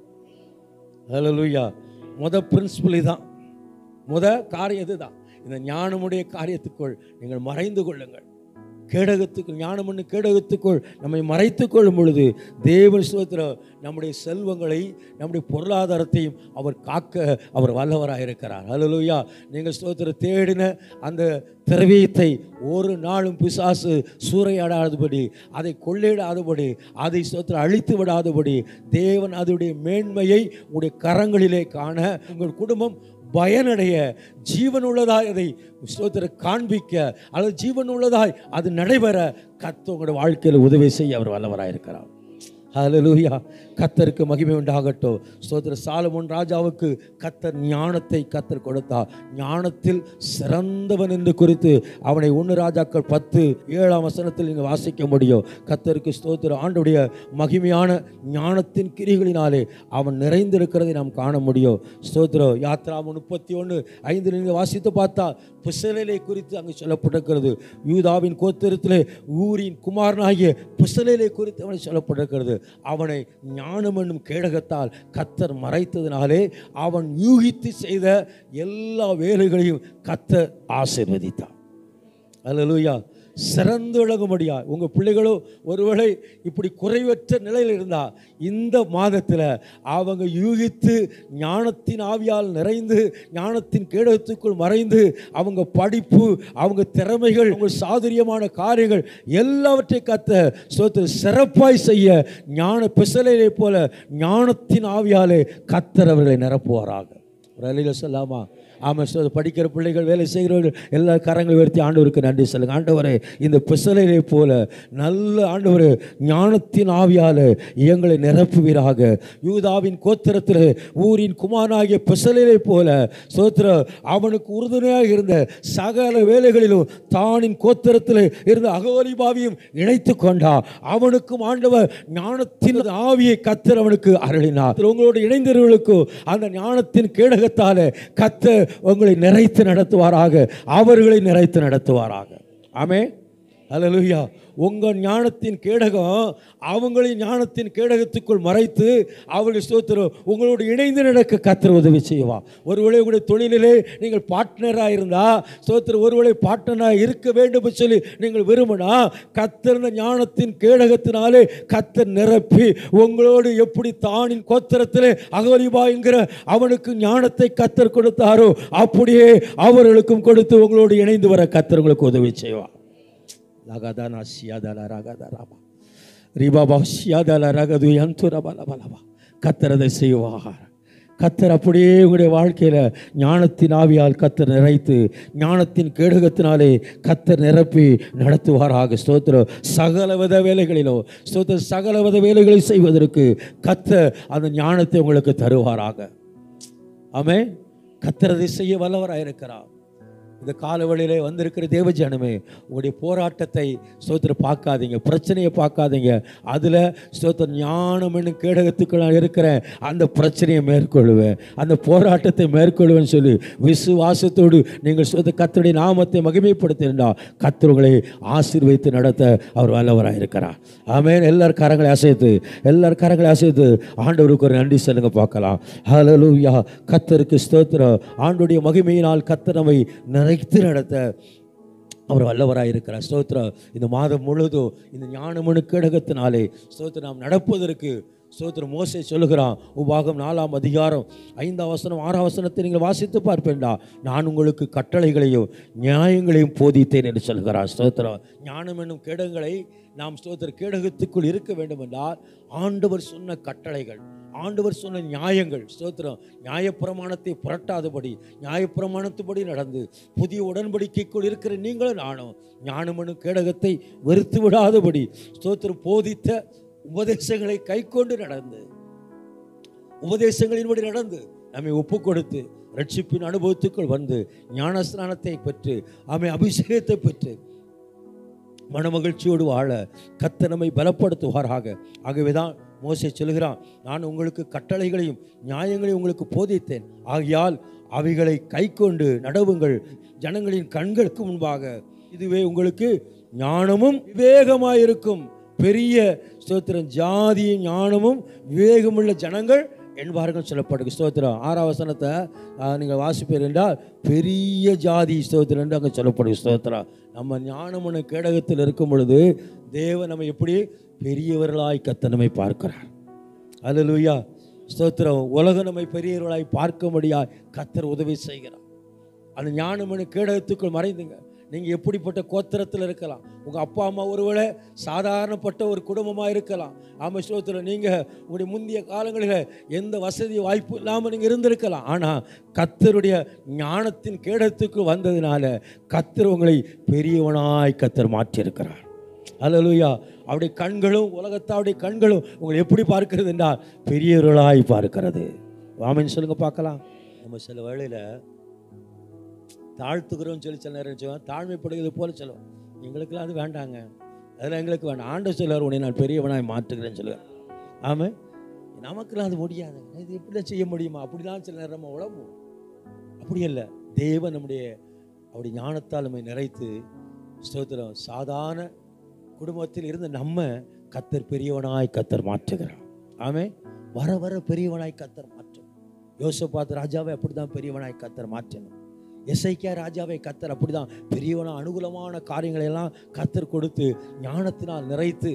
ஹalleluya முத பிரின்சிபல் இதுதான் முத காரியம் இதுதான் இந்த ஞானமுடைய காரியத்துக்குள் நீங்கள் மறைந்து கொள்ளுங்கள் கேடகத்துக்குள் ஞானமன்னு கேடகத்துக்குள் நம்மை மறைத்து கொள்ளும் பொழுது தேவன் சுதந்திரம் நம்முடைய செல்வங்களை நம்முடைய பொருளாதாரத்தையும் அவர் காக்க அவர் வல்லவராக இருக்கிறார் ஹalleluya நீங்கள் சுதந்திரம் தேடின அந்த திரவியத்தை ஒரு நாளும் பிசாசு சூறையாடாதபடி அதை கொள்ளையிடாதபடி அதை சுதந்திரம் அழித்து விடாதபடி தேவன் அதனுடைய மேன்மையை உங்களுடைய கரங்களிலே காண உங்கள் குடும்பம் பயனடைய ஜீவனுள்ளதாய் அதை ஸ்தோத்திர காண்பிக்க அல்லது ஜீவனுள்ளதாய் அது நடைபெற கத்த உங்களுடைய வாழ்க்கையில் உதவி செய்ய அவர் வல்லவராக இருக்கிறார் ஹalleluya கத்தருக்கு மகிமை உண்டாகட்டும் ஸ்தோத்திர சாலமோன் ராஜாவுக்கு கத்தர் ஞானத்தை கத்தர் கொடுத்தார் ஞானத்தில் சிறந்தவன் என்று குறித்து அவனை ஒன்று ராஜாக்கள் பத்து ஏழாம் வசனத்தில் நீங்கள் வாசிக்க முடியும் கத்தருக்கு ஸ்தோத்திர ஆண்டுடைய மகிமையான ஞானத்தின் கிரிகளினாலே அவன் நிறைந்திருக்கிறதை நாம் காண முடியும் ஸ்தோத்திரம் யாத்ரா முப்பத்தி ஒன்று ஐந்து நீங்கள் வாசித்து பார்த்தா புசலேலை குறித்து அங்கு சொல்லப்பட்டிருக்கிறது யூதாவின் கோத்திரத்திலே ஊரின் குமாரனாகிய புசலேலை குறித்து அவனை சொல்லப்பட்டிருக்கிறது அவனை ஞானம் என்னும் கேடகத்தால் கத்தர் மறைத்ததினாலே அவன் யூகித்து செய்த எல்லா வேலைகளையும் கத்தர் ஆசீர்வதித்தான் அல்லேலூயா சிறந்து விளங்கும்படியா உங்கள் பிள்ளைகளோ ஒருவேளை இப்படி குறைவற்ற நிலையில் இருந்தால் இந்த மாதத்தில் அவங்க யூகித்து ஞானத்தின் ஆவியால் நிறைந்து ஞானத்தின் கேடகத்துக்குள் மறைந்து அவங்க படிப்பு அவங்க திறமைகள் அவங்க சாதுரியமான காரியங்கள் எல்லாவற்றை கத்த சோத்து சிறப்பாய் செய்ய ஞான பிசலையை போல ஞானத்தின் ஆவியாலே கத்தர் அவர்களை நிரப்புவாராக ஒரு அலையில் சொல்லாமா ஆமாம் சார் படிக்கிற பிள்ளைகள் வேலை செய்கிறவர்கள் எல்லா கரங்களை உயர்த்தி ஆண்டவருக்கு நன்றி சொல்லுங்க ஆண்டவரே இந்த பிசலையை போல நல்ல ஆண்டவர் ஞானத்தின் ஆவியால் எங்களை நிரப்புவீராக யூதாவின் கோத்திரத்தில் ஊரின் குமாரனாகிய பிசலையை போல சோத்திர அவனுக்கு உறுதுணையாக இருந்த சகல வேலைகளிலும் தானின் கோத்திரத்தில் இருந்த அகோலிபாவியும் இணைத்து கொண்டா அவனுக்கும் ஆண்டவர் ஞானத்தின் ஆவியை கத்தர் அவனுக்கு அருளினார் உங்களோடு இணைந்தவர்களுக்கும் அந்த ஞானத்தின் கேடகத்தால கத்த உங்களை நிறைத்து நடத்துவாராக அவர்களை நிறைத்து நடத்துவாராக ஆமே அல்லேலூயா உங்கள் ஞானத்தின் கேடகம் அவங்களின் ஞானத்தின் கேடகத்துக்குள் மறைத்து அவர்கள் ஸ்தோத்திரம் உங்களோடு இணைந்து நடக்க கத்தர் உதவி செய்வா ஒருவேளை உங்களுடைய தொழிலிலே நீங்கள் பார்ட்னராக இருந்தால் ஸ்தோத்திரம் ஒருவேளை பார்ட்னராக இருக்க வேண்டும் என்று சொல்லி நீங்கள் விரும்பினா கத்தர் இந்த ஞானத்தின் கேடகத்தினாலே கத்தர் நிரப்பி உங்களோடு எப்படி தானின் கோத்திரத்திலே அகலிபா என்கிற அவனுக்கு ஞானத்தை கத்தர் கொடுத்தாரோ அப்படியே அவர்களுக்கும் கொடுத்து உங்களோடு இணைந்து வர கத்தர் உங்களுக்கு உதவி செய்வார் லகதானா சியாதல ரகத ரபா ரிபாபா சியாதல ரகது யந்துர பல பலவா கத்தரதை செய்வார் கத்தர் அப்படியே உங்களுடைய வாழ்க்கையில் ஞானத்தின் ஆவியால் கத்தர் நிறைத்து ஞானத்தின் கேடகத்தினாலே கத்தர் நிரப்பி நடத்துவாராக ஸ்தோத்திரம் சகலவித வேலைகளிலோ ஸ்தோத்திர சகலவித வேலைகளை செய்வதற்கு கத்தர் அந்த ஞானத்தை உங்களுக்கு தருவாராக ஆமே கத்தரதை செய்ய வல்லவராக இருக்கிறார் இந்த காலவழியிலே வந்திருக்கிற தேவஜனமே உங்களுடைய போராட்டத்தை ஸ்தோத்திரம் பார்க்காதீங்க பிரச்சனையை பார்க்காதீங்க அதில் ஸ்தோத்திரம் ஞானம் என்னும் கேடகத்துக்கு நான் இருக்கிறேன் அந்த பிரச்சனையை மேற்கொள்வேன் அந்த போராட்டத்தை மேற்கொள்வேன்னு சொல்லி விசுவாசத்தோடு நீங்கள் சொந்த கத்தருடைய நாமத்தை மகிமைப்படுத்தினா கத்தர் உங்களை ஆசீர்வதித்து நடத்த அவர் வல்லவராக இருக்கிறார் ஆமென் எல்லார் கரங்களை அசைத்து எல்லார் கரங்களை அசைத்து ஆண்டவருக்கு ஒரு நன்றி சொல்லுங்க பார்க்கலாம் ஹalleluya கத்தருக்கு ஸ்தோத்திரம் ஆண்டுடைய மகிமையினால் கத்தர் நம்மை நிறைத்து நடத்த அவர் வல்லவராக இருக்கிறார் ஸ்தோத்திரம் இந்த மாதம் முழுதும் இந்த ஞானமனு கேடகத்தினாலே ஸ்தோத்திரம் நாம் நடப்பதற்கு ஸ்தோத்திரம் மோசே சொல்லுகிறான் உபாகம் நாலாம் அதிகாரம் ஐந்தாம் வசனம் ஆறாம் வசனத்தை நீங்கள் வாசித்து பார்ப்பேன்டா நான் உங்களுக்கு கட்டளைகளையும் நியாயங்களையும் போதித்தேன் என்று சொல்கிறார் ஸ்தோத்திரம் ஞானம் என்னும் கேடகங்களை நாம் ஸ்தோத்திர கேடகத்துக்குள் இருக்க வேண்டும் என்றால் ஆண்டவர் சொன்ன கட்டளைகள் ஆண்டவர் சொன்ன நியாயங்கள் ஸ்தோத்திரம் நியாயப்பிரமாணத்தை புரட்டாதபடி நியாயப்பிரமாணத்துபடி நடந்து புதிய உடன்படிக்கைக்குள் இருக்கிற நீங்களும் நானும் ஞானமனு கேடகத்தை வெறுத்து விடாதபடி ஸ்தோத்திரம் போதித்த உபதேசங்களை கைக்கொண்டு நடந்து உபதேசங்களின்படி நடந்து நம்மை ஒப்பு கொடுத்து ரட்சிப்பின் அனுபவத்துக்குள் வந்து ஞானஸ்நானத்தை பெற்று ஆமை அபிஷேகத்தை பெற்று மனமகிழ்ச்சியோடு வாழ கத்த நம்மை பலப்படுத்துவாராக ஆகவேதான் மோசே சொல்கிறான் நான் உங்களுக்கு கட்டளைகளையும் நியாயங்களையும் உங்களுக்கு போதித்தேன் ஆகையால் அவைகளை கைக்கொண்டு நடவுங்கள் ஜனங்களின் கண்களுக்கு முன்பாக இதுவே உங்களுக்கு ஞானமும் விவேகமாயிருக்கும் பெரிய ஸ்தோத்திரம் ஜாதியும் ஞானமும் விவேகமுள்ள ஜனங்கள் என்பார்கள் சொல்லப்படுது ஸ்தோத்திரம் ஆறாம் வசனத்தை நீங்கள் வாசிப்பீர் என்றால் பெரிய ஜாதி ஸ்தோத்திரம் என்று அங்கே சொல்லப்படுது ஸ்தோத்திரம் நம்ம ஞானமன கேடகத்தில் இருக்கும் பொழுது தேவன் நம்ம எப்படி பெரியவர்களாய் கத்த நம்மை பார்க்கிறார் அல்லேலூயா ஸ்தோத்திரம் உலக நம்மை பெரியவர்களாய் பார்க்கும்படியாய் கத்தர் உதவி செய்கிறார் அந்த ஞானமனு கேடகத்துக்குள் மறைந்துங்க நீங்கள் எப்படிப்பட்ட கோத்திரத்தில் இருக்கலாம் உங்கள் அப்பா அம்மா ஒருவேளை சாதாரணப்பட்ட ஒரு குடும்பமாக இருக்கலாம் ஆமாம் ஸ்தோத்திரம் நீங்கள் உங்களுடைய முந்தைய காலங்களில் எந்த வசதி வாய்ப்பு இல்லாமல் நீங்கள் இருந்திருக்கலாம் ஆனால் கத்தருடைய ஞானத்தின் கேடத்துக்கு வந்ததினால கத்தர் உங்களை பெரியவனாய் கத்தர் மாற்றியிருக்கிறார் அல்லேலூயா அவருடைய கண்களும் உலகத்தாவுடைய கண்களும் உங்களை எப்படி பார்க்கிறது என்றால் பெரியவர்களாய் பார்க்கிறது வாமின்னு சொல்லுங்க பார்க்கலாம் நம்ம சில வேளையில் தாழ்த்துக்கிறோம்னு சொல்லி சில நேரம் சொல்லுவோம் தாழ்மைப்படுகிறது போல சொல்லுவோம் எங்களுக்கெல்லாம் அது வேண்டாங்க அதெல்லாம் எங்களுக்கு வேண்டாம் ஆண்டு சொல்லுவார் உன்னை நான் பெரியவனாய் மாற்றுகிறேன்னு சொல்லுவேன் ஆமாம் நமக்கெல்லாம் அது முடியாது இது எப்படிலாம் செய்ய முடியுமா அப்படிலாம் சில நேரம் நம்ம உழம்பும் அப்படி இல்லை தேவன் நம்முடைய அவருடைய ஞானத்தால் நம்மை நிறைத்து ஸ்தோத்திரம் சாதாரண குடும்பத்தில் இருந்து நம்ம கத்தர் பெரியவனாய் கத்தர் மாற்றுகிறார் ஆமே வர வர பெரியவனாய் கத்தர் மாற்றும் யோசப்பாத் ராஜாவை அப்படிதான் பெரியவனாய் கத்தர் மாற்றணும் எஸ்ஐக்கியா ராஜாவை கத்தர் அப்படிதான் பெரியவனா அனுகூலமான காரியங்களை எல்லாம் கத்தர் கொடுத்து ஞானத்தினால் நிறைத்து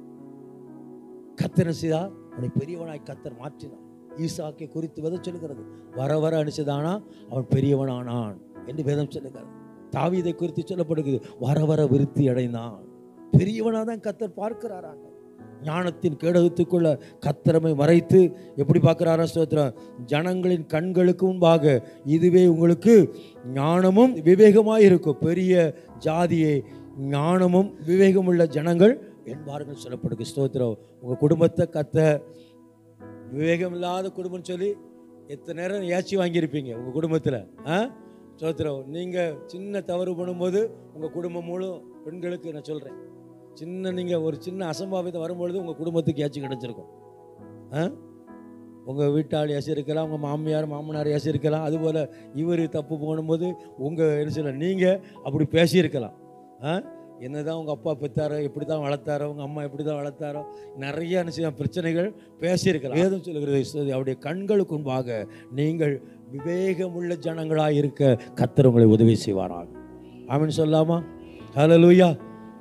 கத்தர் செய்தா அவனை பெரியவனாய் கத்தர் மாற்றினான் ஈசாக்கை குறித்து வித சொல்லுகிறது வர வர அனுசதானா அவன் பெரியவனானான் என்று வேதம் சொல்லுகிறது தாவீதை குறித்து சொல்லப்படுகிறது வர வர விருத்தி அடைந்தான் பெரியவனாக தான் கத்தர் பார்க்கிறார் ஆண்டவர் ஞானத்தின் கேடகத்துக்குள்ள கத்திரமை மறைத்து எப்படி பார்க்கிறாரா ஸ்தோத்திரம் ஜனங்களின் கண்களுக்கு முன்பாக இதுவே உங்களுக்கு ஞானமும் விவேகமாய் இருக்கும் பெரிய ஜாதியை ஞானமும் விவேகமுள்ள ஜனங்கள் என்பார்கள் சொல்லப்படுது ஸ்தோத்திரம் உங்கள் குடும்பத்தை கத்த விவேகம் இல்லாத குடும்பம்னு சொல்லி எத்தனை நேரம் ஏச்சி வாங்கியிருப்பீங்க உங்கள் குடும்பத்தில் ஆ ஸ்தோத்திரம் நீங்கள் சின்ன தவறு பண்ணும்போது உங்கள் குடும்பம் முழு பெண்களுக்கு நான் சொல்கிறேன் சின்ன நீங்கள் ஒரு சின்ன அசம்பாவிதம் வரும்பொழுது உங்கள் குடும்பத்துக்கு ஏச்சு கிடச்சிருக்கும் ஆ உங்கள் வீட்டாளி ஏசி இருக்கலாம் உங்கள் மாமியார் மாமனார் ஏசி இருக்கலாம் அதுபோல் இவர் தப்பு போடும்போது உங்கள் என்ன சொல்ல நீங்கள் அப்படி பேசியிருக்கலாம் ஆ என்னதான் உங்கள் அப்பா பெற்றாரோ எப்படி தான் வளர்த்தாரோ உங்கள் அம்மா எப்படி தான் வளர்த்தாரோ நிறைய என்ன செய்ய பிரச்சனைகள் பேசியிருக்கலாம் வேதம் சொல்லுகிறது ஸ்தோதி, அவருடைய கண்களுக்கு முன்பாக நீங்கள் விவேகமுள்ள ஜனங்களாக இருக்க கத்தர் உங்களை உதவி செய்வாராக ஆமென் சொல்லாமா ஹalleluya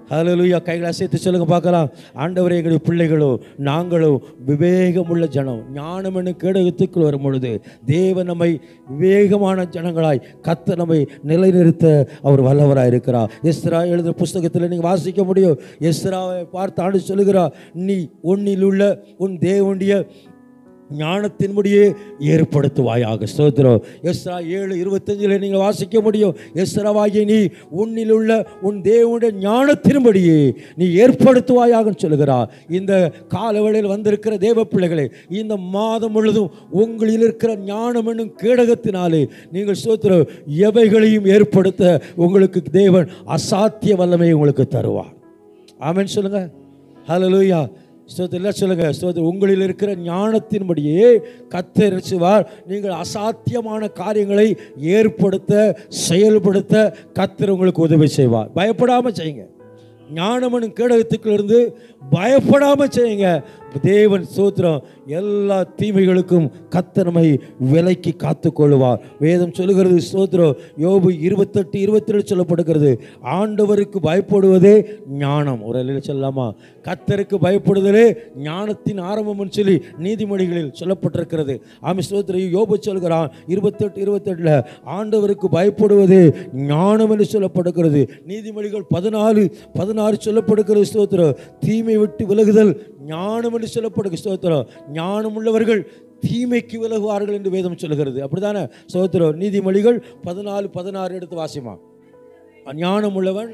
ஹalleluya கைகளை அசைத்து சொல்லுங்க பார்க்கலாம் ஆண்டவரே எங்களுடைய பிள்ளைகளோ நாங்களும் விவேகமுள்ள ஜனம் ஞானம் என்னும் கேடகத்துக்குள் வரும் பொழுது தேவன் நம்மை விவேகமான ஜனங்களாய் கத்த நம்மை நிலைநிறுத்த அவர் வல்லவராய் இருக்கிறார் எஸ்ரா எழுதுகிற புஸ்தகத்தில் நீங்கள் வாசிக்க முடியும் எஸ்ராவை பார்த்து ஆண்டு சொல்லுகிறார் நீ உன்னில் உள்ள உன் தேவனுடைய ஞானத்தின்படியே ஏற்படுத்துவாயாக ஸ்தோத்திரம் எஸ்ரா ஏழு இருபத்தஞ்சில் நீங்கள் வாசிக்க முடியும் எஸ்ராவாகிய நீ உன்னில் உள்ள உன் தேவனுடைய ஞானத்தின்படியே நீ ஏற்படுத்துவாயாக சொல்லுகிறார் இந்த காலவேளையில் வந்திருக்கிற தேவ பிள்ளைகளே இந்த மாதம் முழுதும் உங்களில் இருக்கிற ஞானம் என்னும் கேடகத்தினாலே நீங்கள் ஸ்தோத்திரம் எவைகளையும் ஏற்படுத்த உங்களுக்கு தேவன் அசாத்திய வல்லமையை உங்களுக்கு தருவார் ஆமென் சொல்லுங்க ஹalleluya ஸ்தோத்திரம் இல்லை சொல்லுங்க ஸ்தோத்திரம் உங்களில் இருக்கிற ஞானத்தின்படியே கத்தரிச்சுவார் நீங்கள் அசாத்தியமான காரியங்களை ஏற்படுத்த செயல்படுத்த கத்தர் உங்களுக்கு உதவி செய்வார் பயப்படாமல் செய்யுங்க ஞானமனும் கேடகத்துக்குள்ளிருந்து பயப்படாமல் செய்யுங்க தேவன் சோத்திரம் எல்லா தீமைகளுக்கும் கத்தனமை விலைக்கு காத்துக்கொள்வார் வேதம் சொல்லுகிறது ஸ்தோத்திரம் யோபு இருபத்தெட்டு இருபத்தேழு சொல்லப்படுகிறது ஆண்டவருக்கு பயப்படுவதே ஞானம் ஒரு நிலையில் சொல்லலாமா கத்தருக்கு பயப்படுதலே ஞானத்தின் ஆரம்பம்னு சொல்லி நீதிமொழிகளில் சொல்லப்பட்டிருக்கிறது ஆமி ஸ்தோத்திரம் யோபு சொல்கிறான் இருபத்தெட்டு இருபத்தெட்டில் ஆண்டவருக்கு பயப்படுவதே ஞானம் என்று சொல்லப்படுகிறது நீதிமொழிகள் பதினாலு பதினாறு சொல்லப்படுகிறது ஸ்தோத்திரம் தீமை விட்டு விலகுதல் ஞானம் என்று சொல்லப்படுகிறது ஸ்தோத்திரம் ஞானம் உள்ளவர்கள் தீமைக்கு விலகுவார்கள் என்று வேதம் சொல்லுகிறது அப்படிதானே ஸ்தோத்திரம் நீதிமொழிகள் பதினாலு பதினாறு எடுத்து வாசிமா ஞானம் உள்ளவன்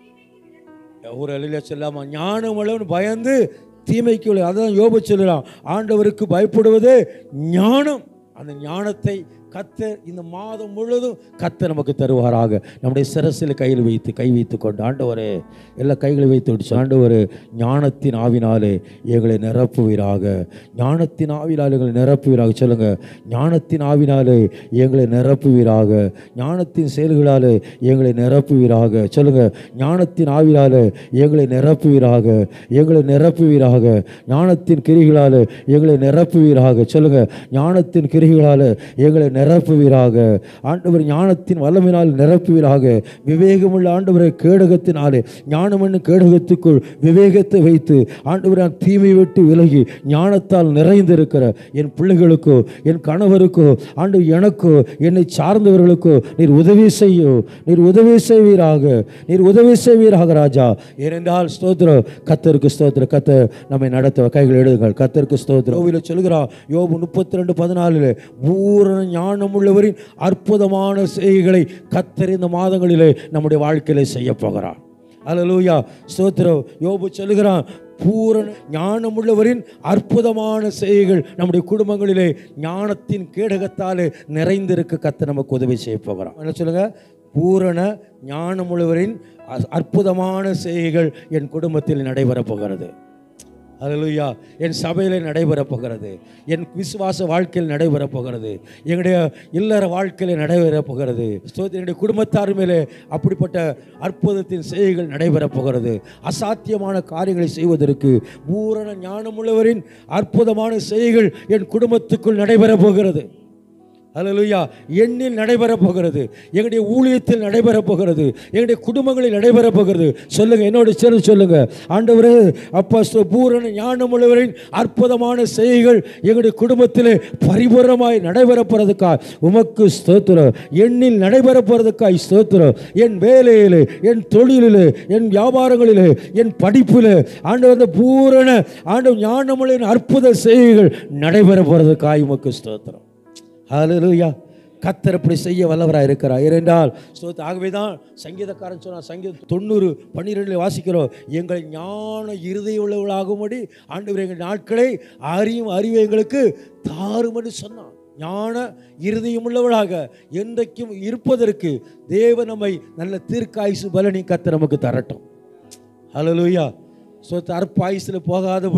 ஒரு அழில சொல்லாமா ஞானம் உள்ளவன் பயந்து தீமைக்கு விலகு அதான் யோபு சொல்லுறான் ஆண்டவருக்கு பயப்படுவது ஞானம் அந்த ஞானத்தை கத்தர் இந்த மாதம் முழுவதும் கத்தர் நமக்கு தருவாராக நம்முடைய சிரசில் கையில் வைத்து கை வைத்து கொண்டு ஆண்டவரே எல்லா கைகளை வைத்து விட்டு ஆண்டவரே ஞானத்தின் ஆவினாலே எங்களை நிரப்புவீராக ஞானத்தின் ஆவினாலே எங்களை நிரப்புவீராக சொல்லுங்க ஞானத்தின் ஆவினாலே எங்களை நிரப்புவீராக ஞானத்தின் செயல்களாலே எங்களை நிரப்புவீராக சொல்லுங்க ஞானத்தின் ஆவினாலே எங்களை நிரப்புவீராக எங்களை நிரப்புவீராக ஞானத்தின் கிரிகளாலே எங்களை நிரப்புவீராக சொல்லுங்க ஞானத்தின் கிரிகளாலே எங்களை நிரப்புவீராக ஆண்டவர் ஞானத்தின் வல்லமினால் நிரப்புவீராக விவேகமுள்ள ஆண்டவரை கேடகத்தினாலே ஞானம் என்னும் கேடகத்துக்குள் விவேகத்தை வைத்து ஆண்டவர் நான் தீமை விட்டு விலகி ஞானத்தால் நிறைந்திருக்கிற என் பிள்ளைகளுக்கோ என் கணவருக்கோ ஆண்டு எனக்கோ என்னை சார்ந்தவர்களுக்கோ நீர் உதவி செய்யோ நீர் உதவி செய்வீராக நீர் உதவி செய்வீராக ராஜா ஏனென்றால் ஸ்தோத்திரம் கத்தருக்கு ஸ்தோத்திரம் கத்த நம்மை நடத்த கைகள் எடுங்கள் கத்தருக்கு ஸ்தோத்திரம் கோவில சொல்கிறார் யோபு முப்பத்தி ரெண்டு பதினாலில் பூரண ஞானம் உள்ளவரின் அற்புதமான செய்கைகளை கத்தர் இந்த மாதங்களிலே நம்முடைய வாழ்க்கையிலே செய்ய போகிறார் அல்லேலூயா ஸ்தோத்திரம் யோபு சொல்லுகிறான் பூரண ஞானமுள்ளவரின் அற்புதமான செய்கைகள் நம்முடைய குடும்பங்களிலே ஞானத்தின் கேடகத்தாலே நிறைந்திருக்க கத்த நமக்கு உதவி செய்ய போகிறான் என்ன சொல்லுங்க பூரண ஞானமுள்ளவரின் அ- அற்புதமான செய்கைகள் என் குடும்பத்தில் நடைபெறப் போகிறது அல்லேலூயா என் சபையில் நடைபெறப் போகிறது என் விசுவாச வாழ்க்கையில் நடைபெறப் போகிறது எங்களுடைய இல்லற வாழ்க்கையில் நடைபெறப் போகிறது ஸ்தோத்திரம், என்னுடைய குடும்பத்தார் மேலே அப்படிப்பட்ட அற்புதத்தின் செய்கைகள் நடைபெறப் போகிறது அசாத்தியமான காரியங்களை செய்வதற்கு பூரண ஞானமுள்ளவரின் அற்புதமான செய்கைகள் என் குடும்பத்துக்குள் நடைபெறப் போகிறது அல்லேலூயா எண்ணில் நடைபெறப் போகிறது எங்களுடைய ஊழியத்தில் நடைபெறப் போகிறது எங்களுடைய குடும்பங்களில் நடைபெறப் போகிறது சொல்லுங்க என்னோட சேர்ந்து சொல்லுங்க ஆண்டவரே அப்பா ஸ்தோ- பூரண ஞானமுள்ளவரின் அற்புதமான செய்கைகள் எங்களுடைய குடும்பத்திலே பரிபூரணமாய் நடைபெறப் போறதுக்காய் உமக்கு ஸ்தோத்திரம் எண்ணில் நடைபெறப் போறதுக்காய் ஸ்தோத்திரம் என் வேலையிலே என் தொழிலிலே என் வியாபாரங்களிலே என் படிப்பிலே ஆண்டவர் அந்த பூரண ஆண்டவர் ஞானமுள்ள அற்புத செய்கைகள் நடைபெறப் போறதுக்காய் உமக்கு ஸ்தோத்திரம் ஹalleluya கத்தர் இப்படி செய்ய வல்லவராக இருக்கிறார் ஏனென்றால் ஸ்தோத்திரம் ஆகவே தான் சங்கீதக்காரன் சொன்னார் சங்கீதம் தொண்ணூறு பன்னிரெண்டில் வாசிக்கிறோம் எங்கள் ஞான இருதய உள்ளவர்களாகும்படி ஆண்டவர் எங்கள் நாட்களை அறியும் அறிவை எங்களுக்கு தாருமடி சொன்னான் ஞான இருதயம் உள்ளவளாக என்றைக்கும் இருப்பதற்கு தேவ நம்மை நல்ல தீர்க்காயுசு பலனி கத்த நமக்கு தரட்டும் ஹalleluya ஸோ அற்ப ஆயுசில் போகாதபடி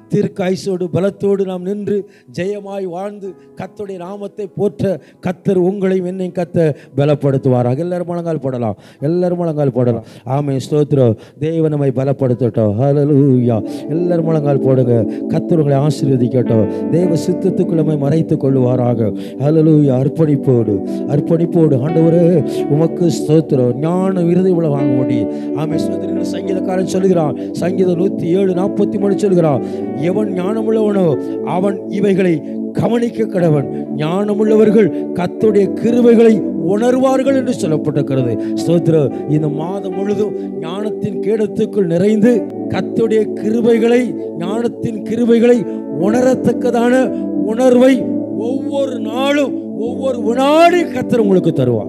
தீர்க்காய்சோடு பலத்தோடு நாம் நின்று ஜெயமாய் வாழ்ந்து கத்தருடைய நாமத்தை போற்ற கத்தர் உங்களையும் என்னையும் கத்த பலப்படுத்துவாராக எல்லாரும் முழங்கால் போடலாம் எல்லாரும் முழங்கால் போடலாம் ஆமே ஸ்தோத்திரம் தேவ நம்மை பலப்படுத்தட்டும் ஹalleluya எல்லாரும் முழங்கால் போடுங்க கத்தர் உங்களை ஆசீர்வதிக்கட்டும் தேவ சித்தத்துக்குள்ளமை மறைத்து கொள்வாராக ஹalleluya அர்ப்பணிப்போடு அர்ப்பணிப்போடு ஆண்டவரே உமக்கு ஸ்தோத்திரம் ஞானம் இறுதி உள்ள வாங்க முடியும் ஆமே ஸ்தோத்திரம் சங்கீதக்காரன் சொல்லுகிறான் சங்கீதம் நூற்றி ஏழு நாற்பத்தி மூணு சொல்கிறான் எவன் ஞானமுள்ளவனோ அவன் இவைகளை கவனிக்க கடவன் ஞானமுள்ளவர்கள் கத்துடைய கிருபைகளை உணர்வார்கள் என்று சொல்லப்பட்டிருக்கிறது ஸ்தோத்திரம் இந்த மாதம் முழுதும் ஞானத்தின் கேடத்துக்குள் நிறைந்து கத்துடைய கிருபைகளை ஞானத்தின் கிருபைகளை உணரத்தக்கதான உணர்வை ஒவ்வொரு நாளும் ஒவ்வொரு வினாடி கத்தர் உங்களுக்கு தருவார்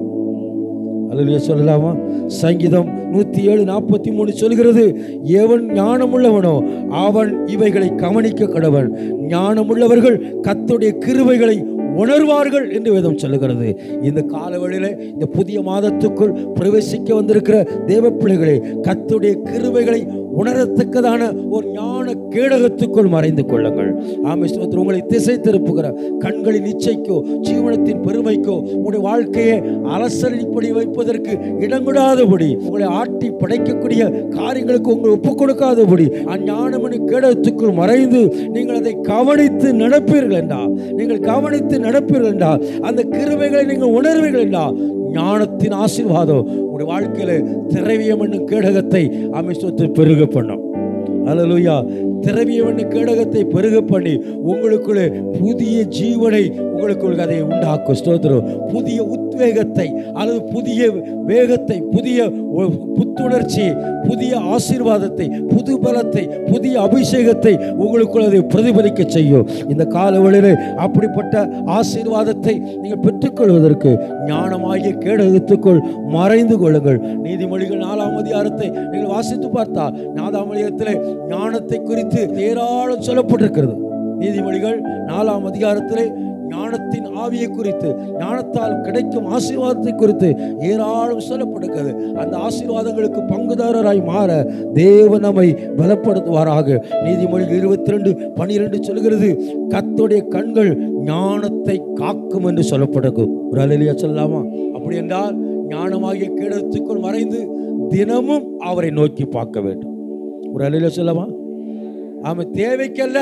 அல்லையா சொல்லலாமா சங்கீதம் நூற்றி ஏழு நாற்பத்தி மூணு சொல்கிறது எவன் ஞானமுள்ளவனோ அவன் இவைகளை கவனிக்க கடவன் ஞானமுள்ளவர்கள் கத்துடைய கிருபைகளை உணர்வார்கள் என்று வேதம் சொல்லுகிறது இந்த காலவெளியில் இந்த புதிய மாதத்துக்குள் பிரவேசிக்க வந்திருக்கிற தேவ பிள்ளைகளே கத்துடைய கிருபைகளை உணரத்தக்கதான ஒரு ஞான கேடகத்துக்குள் மறைந்து கொள்ளுங்கள் ஆமை ஸ்தோத்திரம் உங்களை திசை திருப்புகிற கண்களின் இச்சைக்கோ ஜீவனத்தின் பெருமைக்கோ உங்களுடைய வாழ்க்கையை அலசலிப்படி வைப்பதற்கு இடமிடாதபடி உங்களை ஆட்டி படைக்கக்கூடிய காரியங்களுக்கு உங்களை ஒப்புக் கொடுக்காதபடி அஞ்ஞானமணி கேடகத்துக்குள் மறைந்து நீங்கள் அதை கவனித்து நடப்பீர்கள் என்றா நீங்கள் கவனித்து நடப்பீர்கள் என்றா அந்த கிருபைகளை நீங்கள் உணர்வீர்கள் என்றா ஞானத்தின் ஆசீர்வாதம் உங்களுடைய வாழ்க்கையில திரவியம் என்னும் கேடகத்தை அமைச்சத்து பெருக பண்ணும் அல்லேலூயா திரவியம் என்னும் கேடகத்தை பெருக பண்ணி உங்களுக்குள்ளே புதிய ஜீவனை உங்களுக்குள் அதை உண்டாக்கும் ஸ்தோத்திரம் புதிய உத்வேகத்தை அல்லது புதிய வேகத்தை புதிய ஒ- புத்துணர்ச்சி புதிய ஆசீர்வாதத்தை புது பலத்தை புதிய அபிஷேகத்தை உங்களுக்குள் அதை பிரதிபலிக்க செய்யும் இந்த காலவெளியில் அப்படிப்பட்ட ஆசீர்வாதத்தை நீங்கள் பெற்றுக்கொள்வதற்கு ஞானமாகிய கேடகத்துக்குள் மறைந்து கொள்ளுங்கள் நீதிமொழிகள் நாலாம் அதிகாரத்தை நீங்கள் வாசித்து பார்த்தால் நாதாமலியத்தில் ஞானத்தை குறித்து ஏராளம் சொல்லப்பட்டிருக்கிறது நீதிமொழிகள் நாலாம் அதிகாரத்திலே ஞானத்தின் ஆவியை குறித்து ஞானத்தால் கிடைக்கும் ஆசீர்வாதத்தை குறித்து ஏராளம் சொல்லப்படுகிறது அந்த ஆசீர்வாதங்களுக்கு பங்குதாரராய் மாற தேவ நம்மை பலப்படுத்துவாராக நீதிமொழிகள் இருபத்தி ரெண்டு பனிரெண்டு சொல்கிறது கத்துடைய கண்கள் ஞானத்தை காக்கும் என்று சொல்லப்படுகிறது ஒரு அலையிலியா சொல்லலாமா அப்படி என்றால் ஞானமாகிய கிடத்துக்குள் மறைந்து தினமும் அவரை நோக்கி பார்க்க வேண்டும் ஒரு அலையில சொல்லலாமா ஆமா தேவைக்கல்ல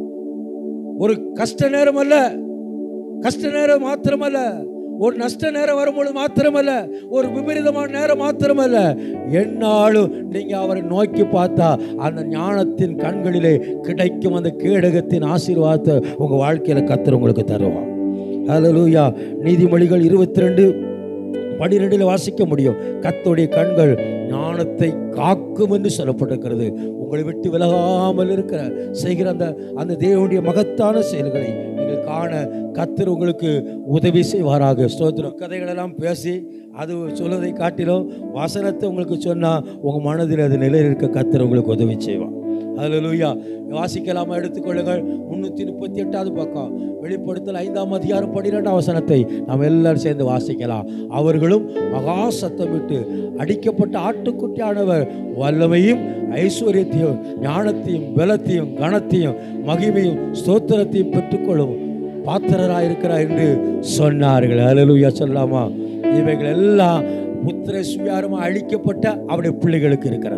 ஒரு கஷ்ட நேரம் அல்ல கஷ்ட நேரம் மாத்திரமல்ல ஒரு நஷ்ட நேரம் வரும்பொழுது மாத்திரமல்ல ஒரு விபரீதமான நேரம் மாத்திரமல்ல என்னாலும் நீங்க அவரை நோக்கி பார்த்தா அந்த ஞானத்தின் கண்களிலே கிடைக்கும் அந்த கேடகத்தின் ஆசீர்வாதத்தை உங்க வாழ்க்கையில கத்தர் உங்களுக்கு தருவான் ஹalleluya நீதிமொழிகள் இருபத்தி ரெண்டு பனிரெண்டில் வாசிக்க முடியும் கத்தோடைய கண்கள் ஞானத்தை காக்கும் என்று சொல்லப்பட்டிருக்கிறது உங்களை விட்டு விலகாமல் இருக்கிற செய்கிற அந்த அந்த தேவனுடைய மகத்தான செயல்களை நீங்கள் காண கத்தர் உங்களுக்கு உதவி செய்வாராக ஸ்தோத்திரம் கதைகளெல்லாம் பேசி அது சொல்வதை காட்டிலும் வசனத்தை உங்களுக்கு சொன்னால் உங்கள் மனதில் அது நிலை இருக்க கத்தர் உங்களுக்கு உதவி செய்வான் ஹalleluya வாசிக்கலாமா எடுத்துக்கொள்ளுங்கள் முன்னூற்றி முப்பத்தி எட்டாவது பக்கம் வெளிப்படுத்தல் ஐந்தாம் அதிகாரம் பன்னிரெண்டாம் வசனத்தை நாம் எல்லாரும் சேர்ந்து வாசிக்கலாம் அவர்களும் மகா சத்தமிட்டு அடிக்கப்பட்ட ஆட்டுக்குட்டியானவர் வல்லமையும் ஐஸ்வர்யத்தையும் ஞானத்தையும் பலத்தையும் கனத்தையும் மகிமையும் ஸ்தோத்திரத்தையும் பெற்றுக்கொள்ளும் பாத்திரராயிருக்கிறார் என்று சொன்னார்கள் ஹalleluya சொல்லாமா இவைகள் எல்லாம் புத்திர சுயாரமாக அழிக்கப்பட்ட அவருடைய பிள்ளைகளுக்கு இருக்கிறது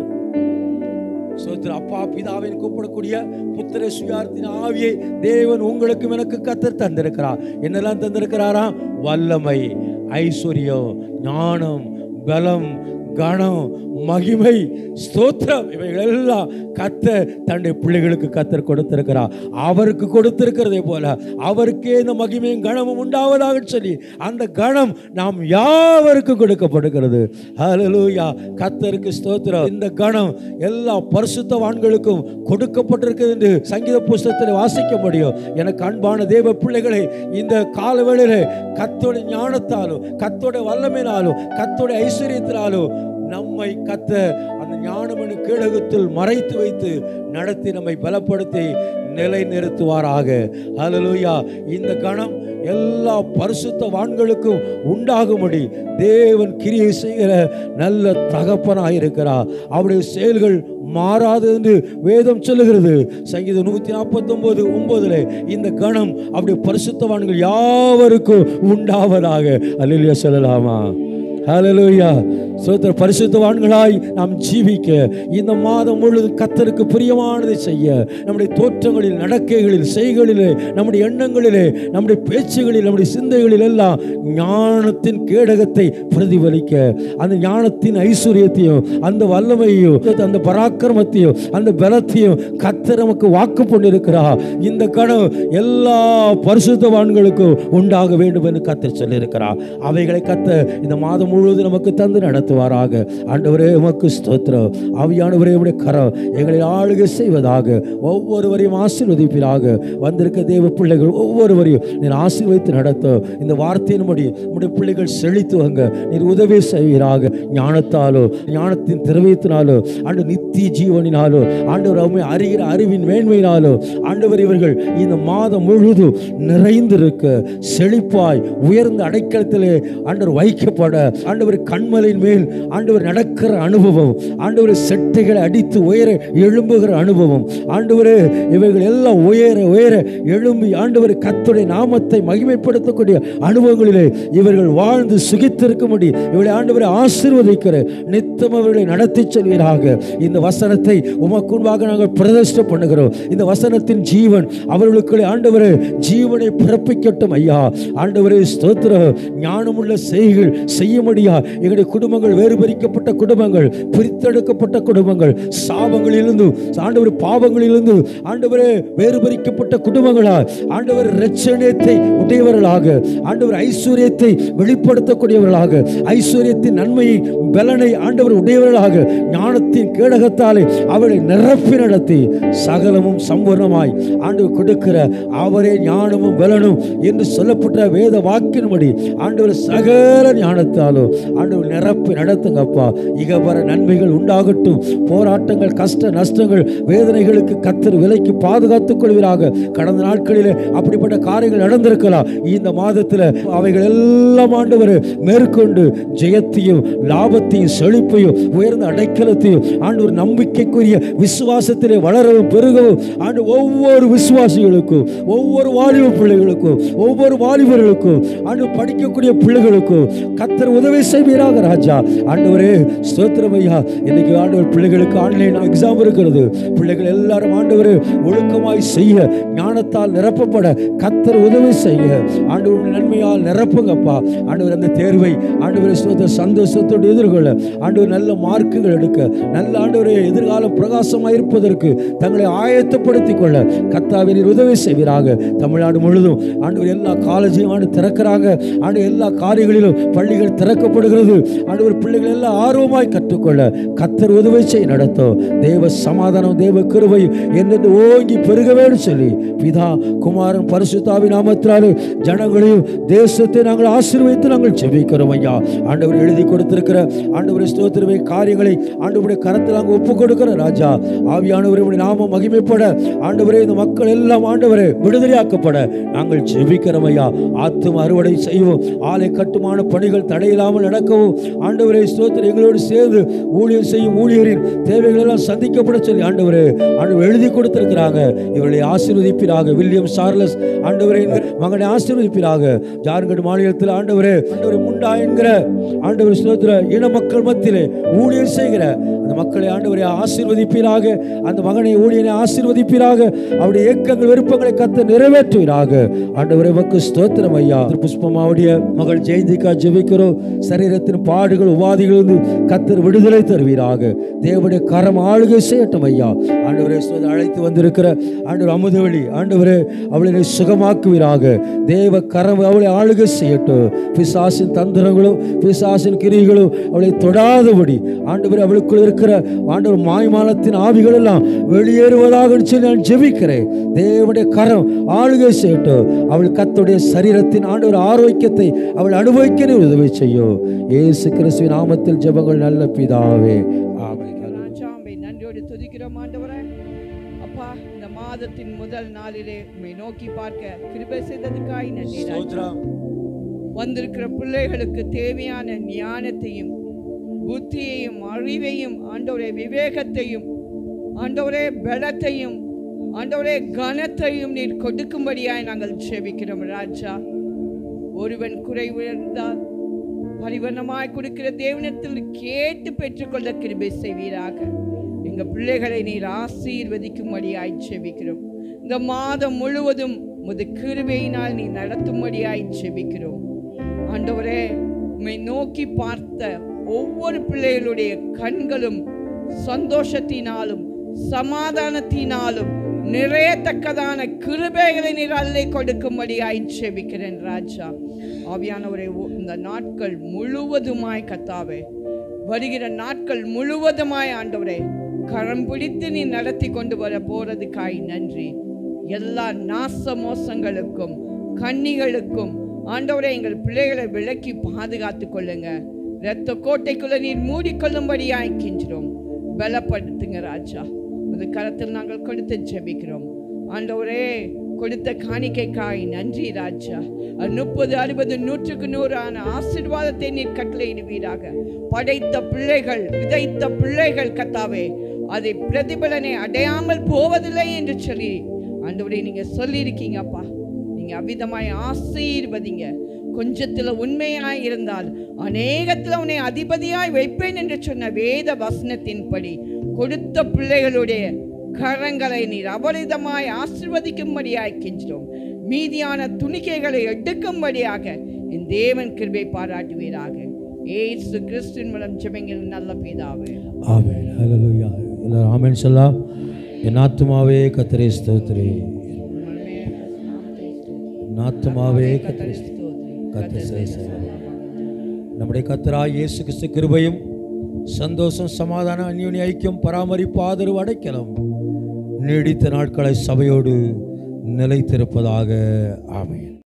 சோத்திர அப்பா பிதாவின் கூப்பிடக்கூடிய புத்திர சுயார்த்தின் ஆவியை தேவன் உங்களுக்கும் எனக்கு கத்தர் தந்திருக்கிறார் என்னெல்லாம் தந்திருக்கிறாராம் வல்லமை ஐஸ்வர்யம் ஞானம் பலம் கணம் மகிமை ஸ்தோத்திரம் இவைகள் எல்லாம் கத்தர் தன்னுடைய பிள்ளைகளுக்கு கத்தர் கொடுத்திருக்கிறார் அவருக்கு கொடுத்திருக்கிறதே போல அவருக்கே இந்த மகிமையும் கணமும் உண்டாவதாக சொல்லி அந்த கணம் நாம் யாவருக்கு கொடுக்கப்படுகிறது ஹalleluya கத்தருக்கு ஸ்தோத்திரம் இந்த கணம் எல்லா பரிசுத்தவான்களுக்கும் கொடுக்கப்பட்டிருக்கிறது என்று சங்கீத புஸ்தகத்தில் வாசிக்க முடியும் எனக்கு அன்பான தேவ பிள்ளைகளை இந்த காலவேளையிலே கத்தோட ஞானத்தாலும் கத்தோட வல்லமையினாலும் கத்தோட ஐஸ்வர்யத்தினாலும் நம்மை கத்த அந்த ஞானமணி கேடகத்தில் மறைத்து வைத்து நடத்தி நம்மை பலப்படுத்தி நிலை நிறுத்துவாராக ஹalleluya இந்த கணம் எல்லா பரிசுத்தவான்களுக்கும் உண்டாகும்படி தேவன் கிரியை செய்கிற நல்ல தகப்பனாக இருக்கிறார் அவருடைய செயல்கள் மாறாது என்று வேதம் சொல்லுகிறது சங்கீதம் நூத்தி நாற்பத்தி ஒன்பது ஒன்பதுல இந்த கணம் அப்படி பரிசுத்தவான்கள் யாவருக்கும் உண்டாவதாக அல்லா சொல்லலாமா ஹalleluya சோதர பரிசுத்தவான்களாய் நாம் ஜீவிக்க இந்த மாதம் முழுவதும் கத்தருக்கு பிரியமானதை செய்ய நம்முடைய தோற்றங்களில் நடக்கைகளில் செய்களிலே நம்முடைய எண்ணங்களிலே நம்முடைய பேச்சுகளில் நம்முடைய சிந்தைகளில் எல்லாம் ஞானத்தின் கேடகத்தை பிரதிபலிக்க அந்த ஞானத்தின் ஐஸ்வர்யத்தையும் அந்த வல்லமையையும் அந்த பராக்கிரமத்தையும் அந்த பலத்தையும் கத்தர் நமக்கு வாக்கு கொண்டிருக்கிறார் இந்த கனவு எல்லா பரிசுத்தவான்களுக்கும் உண்டாக வேண்டும் என்று கத்தர் சொல்லியிருக்கிறார் அவைகளை கத்த இந்த மாதம் முழுவதும் நமக்கு தந்து நடத்துவாராக ஆண்டவரே உமக்கு ஸ்தோத்திரம் ஆவியானவரே உடைய கரம் எங்களை ஆளுகை செய்வதாக ஒவ்வொருவரையும் ஆசீர்வதிப்பீராக வந்திருக்க தேவ பிள்ளைகள் ஒவ்வொருவரையும் நீர் ஆசீர்வதித்து நடத்தும் இந்த வார்த்தையின்படி உடைய பிள்ளைகள் செழித்துவங்க நீர் உதவி செய்வீராக ஞானத்தாலோ ஞானத்தின் திரவியத்தினாலோ ஆண்டு நித்திய ஜீவனினாலோ ஆண்டவர் அவமை அறிகிற அறிவின் மேன்மையினாலோ ஆண்டவர் இவர்கள் இந்த மாதம் முழுதும் நிறைந்திருக்க செழிப்பாய் உயர்ந்த அடைக்கலத்திலே ஆண்டவர் வைக்கப்பட ஆண்டவர் கண்மலையின் மேல் ஆண்டவர் நடக்கிற அனுபவம் ஆண்டவர் செட்டைகளை அடித்து உயர எழும்புகிற அனுபவம் ஆண்டவரே இவைகள் எல்லாம் உயர உயர எழும்பி ஆண்டவர் கத்துடைய நாமத்தை மகிமைப்படுத்தக்கூடிய அனுபவங்களிலே இவர்கள் வாழ்ந்து சுகித்திருக்கும்படி இவளை ஆண்டவரை ஆசீர்வதிக்கிற நித்தம் அவர்களை நடத்தி செல்வீராக இந்த வசனத்தை உமக்கு முன்பாக நாங்கள் பிரதிஷ்ட பண்ணுகிறோம் இந்த வசனத்தின் ஜீவன் அவர்களுக்குள்ளே ஆண்டவரே ஜீவனை பிறப்பிக்கட்டும் ஐயா ஆண்டவரே ஸ்தோத்திர ஞானமுள்ள செய்கள் செய்யும்படியா எங்களுடைய குடும்பங்கள் வேறுபரிக்கப்பட்ட குடும்பங்கள் பிரித்தெடுக்கப்பட்ட குடும்பங்கள் சாபங்களிலிருந்து ஆண்டவர் பாவங்களிலிருந்து ஆண்டவரே வேறுபரிக்கப்பட்ட குடும்பங்களா ஆண்டவர் ரட்சணியத்தை உடையவர்களாக ஆண்டவர் ஐஸ்வர்யத்தை வெளிப்படுத்தக்கூடியவர்களாக ஐஸ்வர்யத்தின் நன்மையை பலனை ஆண்டவர் உடையவர்களாக ஞானத்தின் கேடகத்தாலே அவரை நிரப்பி நடத்தி சகலமும் சம்பூர்ணமாய் ஆண்டவர் கொடுக்கிற அவரே ஞானமும் பலனும் என்று சொல்லப்பட்ட வேத வாக்கின்படி ஆண்டவர் சகல ஞானத்தாலும் ஆண்டவர் நிரப்பி நடத்துங்கப்பா இகபர நன்மைகள் உண்டாகட்டும் போராட்டங்கள் கஷ்ட நஷ்டங்கள் வேதனைகளுக்கு கத்தர் விலைக்கு பாதுகாத்துக் கொள்வீராக கடந்த நாட்களிலே அப்படிப்பட்ட காரியங்கள் நடந்திருக்கலாம் இந்த மாதத்தில் அவைகள் எல்லாம் ஆண்டவர் மேற்கொண்டு ஜெயத்தையும் லாபத்தையும் செழிப்பையும் உயர்ந்த அடைக்கலத்தையும் ஆண்டவர் நம்பிக்கைக்குரிய விசுவாசத்திலே வளரவும் பெருகவும் ஆண்டு ஒவ்வொரு விசுவாசிகளுக்கும் ஒவ்வொரு வாலிப பிள்ளைகளுக்கும் ஒவ்வொரு வாலிபர்களுக்கும் ஆண்டு படிக்கக்கூடிய பிள்ளைகளுக்கும் கத்தர் உதவி செய்வீராக ராஜா ஆண்டவரே ஸ்தோத்திரம் ஐயா இன்னைக்கு ஆண்டவர் பிள்ளைகளுக்கு ஆன்லைன் எக்ஸாம் இருக்கிறது பிள்ளைகள் எல்லாரும் ஆண்டவர் ஒழுக்கமாய் செய்ய ஞானத்தால் நிரப்பப்பட கத்தர் உதவி செய்ய ஆண்டவருடைய நன்மையால் நிரப்புங்கப்பா ஆண்டவர் அந்த தேர்வை ஆண்டவர் ஸ்தோத்திர சந்தோஷத்தோடு எதிர்கொள்ள ஆண்டவர் நல்ல மார்க்குகள் எடுக்க நல்ல ஆண்டவரே எதிர்காலம் பிரகாசமாக இருப்பதற்கு தங்களை ஆயத்தப்படுத்திக் கொள்ள கத்தாவினர் உதவி செய்வீராக தமிழ்நாடு முழுதும் ஆண்டவர் எல்லா காலேஜையும் ஆண்டு திறக்கிறாங்க ஆண்டு எல்லா காரியங்களிலும் பள்ளிகள் திறக்கப்படுகிறது ஆண்டவர் பிள்ளைகள் எல்லாம் ஆர்வமாய் கற்றுக்கொள்ள கத்தர் உதவி செய்ய நடத்தும் தேவ சமாதானம் தேவ கிருபை என்னென்று ஓங்கி பெருகவேன்னு சொல்லி பிதா குமாரன் பரிசுத்தாவின் நாமத்தினாலே ஜனங்களையும் தேசத்தை நாங்கள் ஆசீர்வதித்து நாங்கள் ஜெபிக்கிறோம் ஐயா ஆண்டவர் எழுதி கொடுத்திருக்கிற ஆண்டவரை ஸ்தோத்திரவை காரியங்களை ஆண்டவருடைய கரத்தில் நாங்கள் ஒப்பு கொடுக்கிற ராஜா ஆவியானவருடைய நாமம் மகிமைப்பட ஆண்டவரே இந்த மக்கள் எல்லாம் ஆண்டவரே விடுதலையாக்கப்பட நாங்கள் ஜெபிக்கிறோம் ஐயா ஆத்தும அறுவடை செய்வோம் ஆலை கட்டுமான பணிகள் தடையில்லாமல் நடக்கவும் ஆண்டவரே ஸ்தோத்திரம் எங்களோடு சேர்ந்து ஊழியர் செய்யும் ஊழியரின் தேவைகள் எல்லாம் சந்திக்கப்பட சொல்லி ஆண்டவரே ஆண்டவர் எழுதி கொடுத்திருக்கிறாங்க இவர்களை ஆசீர்வதிப்பீராக வில்லியம் சார்லஸ் ஆண்டவரே என்கிற மகனை ஆசீர்வதிப்பீராக ஜார்க்கண்ட் மாநிலத்தில் ஆண்டவரே ஆண்டவர் முண்டா என்கிற ஆண்டவர் ஸ்தோத்திர இன மக்கள் மத்தியிலே ஊழியர் செய்கிற அந்த மக்களை ஆண்டவரை ஆசீர்வதிப்பீராக அந்த மகனை ஊழியனை ஆசீர்வதிப்பீராக அவருடைய ஏக்கங்கள் விருப்பங்களை கத்த நிறைவேற்றுவீராக ஆண்டவரை மக்கு ஸ்தோத்திரம் ஐயா திரு புஷ்பமாவுடைய மகள் ஜெயந்திக்கா ஜெபிக்கிறோம் சரீரத்தின் பாடுகள் உபாதிகளிலிருந்து கத்தர் விடுதலை தருவீராக தேவனுடைய கரம் ஆளுகை செய்யட்டும் ஐயா ஆண்டவரே ஸ்தோத்திரம் அழைத்து வந்திருக்கிற ஆண்டவர் அமுதவழி ஆண்டவரே அவளை சுகமாக்குவீராக தேவ கரம் அவளை ஆளுகை செய்யட்டும் பிசாசின் தந்திரங்களும் பிசாசின் கிரிகளும் அவளை தொடாதபடி ஆண்டவர் அவளுக்குள் இருக்கிற ஆண்டவர் மாய்மாலத்தின் ஆவிகள் எல்லாம் வெளியேறுவதாக சொல்லி நான் ஜெபிக்கிறேன் தேவனுடைய கரம் ஆளுகை செய்யட்டும் அவள் கத்துடைய சரீரத்தின் ஆண்டவர் ஆரோக்கியத்தை அவள் அனுபவிக்க நீர் உதவி செய்யும் இயேசு கிறிஸ்துவின் நாமத்தில் ஜெபங்கள் நல்ல பிதாவே ஆமென் ராஜாம்பை நன்றியோடு துதிக்கிறோம் ஆண்டவரே அப்பா இந்த மாதத்தின் முதல் நாளிலே உம்மை நோக்கி பார்க்க கிருபை செய்ததுக்காய் நன்றி ராஜா. ஸ்தோத்திரம். வந்திருக்கிற பிள்ளைகளுக்கு தேவையான ஞானத்தையும் புத்தியையும் அறிவையும் ஆண்டவரை விவேகத்தையும் ஆண்டவரே பலத்தையும் ஆண்டவரே கனத்தையும் நீர் கொடுக்கும்படியாய் நாங்கள் செபிக்கிறோம் ராஜா ஒருவன் குறைவு இருந்தால் பரிவர்ணமாய் கொடுக்கிற தேவனத்தில் கேட்டு பெற்றுக்கொள்ள கிருபை செய்வீராக எங்க பிள்ளைகளை நீர் ஆசீர்வதிக்கும்படியாய் செபிக்கிறோம் இந்த மாதம் முழுவதும் முது கிருபையினால் நீ நடத்தும்படியாய் செபிக்கிறோம் ஆண்டவரே உம்மை நோக்கி பார்த்த ஒவ்வொரு பிள்ளைகளுடைய கண்களும் சந்தோஷத்தினாலும் சமாதானத்தினாலும் நிறையத்தக்கதான கிருபைகளை நீர் அள்ளி கொடுக்கும்படியாய் செபிக்கிறேன் ராஜா ஆவியானவரே ஓ- இந்த நாட்கள் முழுவதுமாய் கத்தாவே வருகிற நாட்கள் முழுவதுமாய் ஆண்டவரே கரம் பிடித்து நீ நடத்தி கொண்டு வர போறதுக்காய் நன்றி எல்லா நாச மோசங்களுக்கும் கன்னிகளுக்கும் ஆண்டவரே எங்கள் பிள்ளைகளை விலக்கி பாதுகாத்து கொள்ளுங்க இரத்த கோட்டைக்குள்ள நீர் மூடிக்கொள்ளும்படியாய் கெஞ்சிரோம் பலப்படுத்துங்க ராஜா ஒரு கரத்தில் நாங்கள் கொடுத்து ஜெபிக்கிறோம் ஆண்டவரே கொடுத்த காணிக்கைக்காய் நன்றி ராஜா அது முப்பது அறுபது நூற்றுக்கு நூறான ஆசீர்வாதத்தை நீர் கட்டளையிடுவீராக படைத்த பிள்ளைகள் விதைத்த பிள்ளைகள் கத்தாவே அதை பிரதிபலனை அடையாமல் போவதில்லை என்று சொல்லி ஆண்டவரே நீங்க சொல்லியிருக்கீங்கப்பா நீங்க அவ்விதமாய் ஆசீர்வதிங்க கொஞ்சத்துல உண்மையாய் இருந்தால் அநேகத்தில் உன்னை அதிபதியாய் வைப்பேன் என்று சொன்ன வேத வசனத்தின்படி கொடுத்த பிள்ளைகளுடைய கரங்களை நீர் அபரிதமாய் ஆசிர்வதிக்கும்படியாய் கெஞ்சிடும் மீதியான துணிக்கைகளை எடுக்கும்படியாக என் தேவன் கிருபை பாராட்டுவீராக ஏசு கிறிஸ்துவின் மூலம் ஜெபங்கள் நல்ல பிதாவே ஆமென் ஹalleluya எல்லாரும் ஆமென் சொல்லலாம் என் ஆத்துமாவே கத்தரே ஸ்தோத்திரே என் ஆத்துமாவே கத்தரே கத்தரே நம்முடைய கத்தராய் இயேசு கிறிஸ்து கிருபையும் சந்தோஷம் சமாதானம் அந்யோனி ஐக்கியம் பராமரிப்பு ஆதரவு அடைக்கலம் நீடித்த நாட்களை சபையோடு நிலைத்திருப்பதாக ஆமென்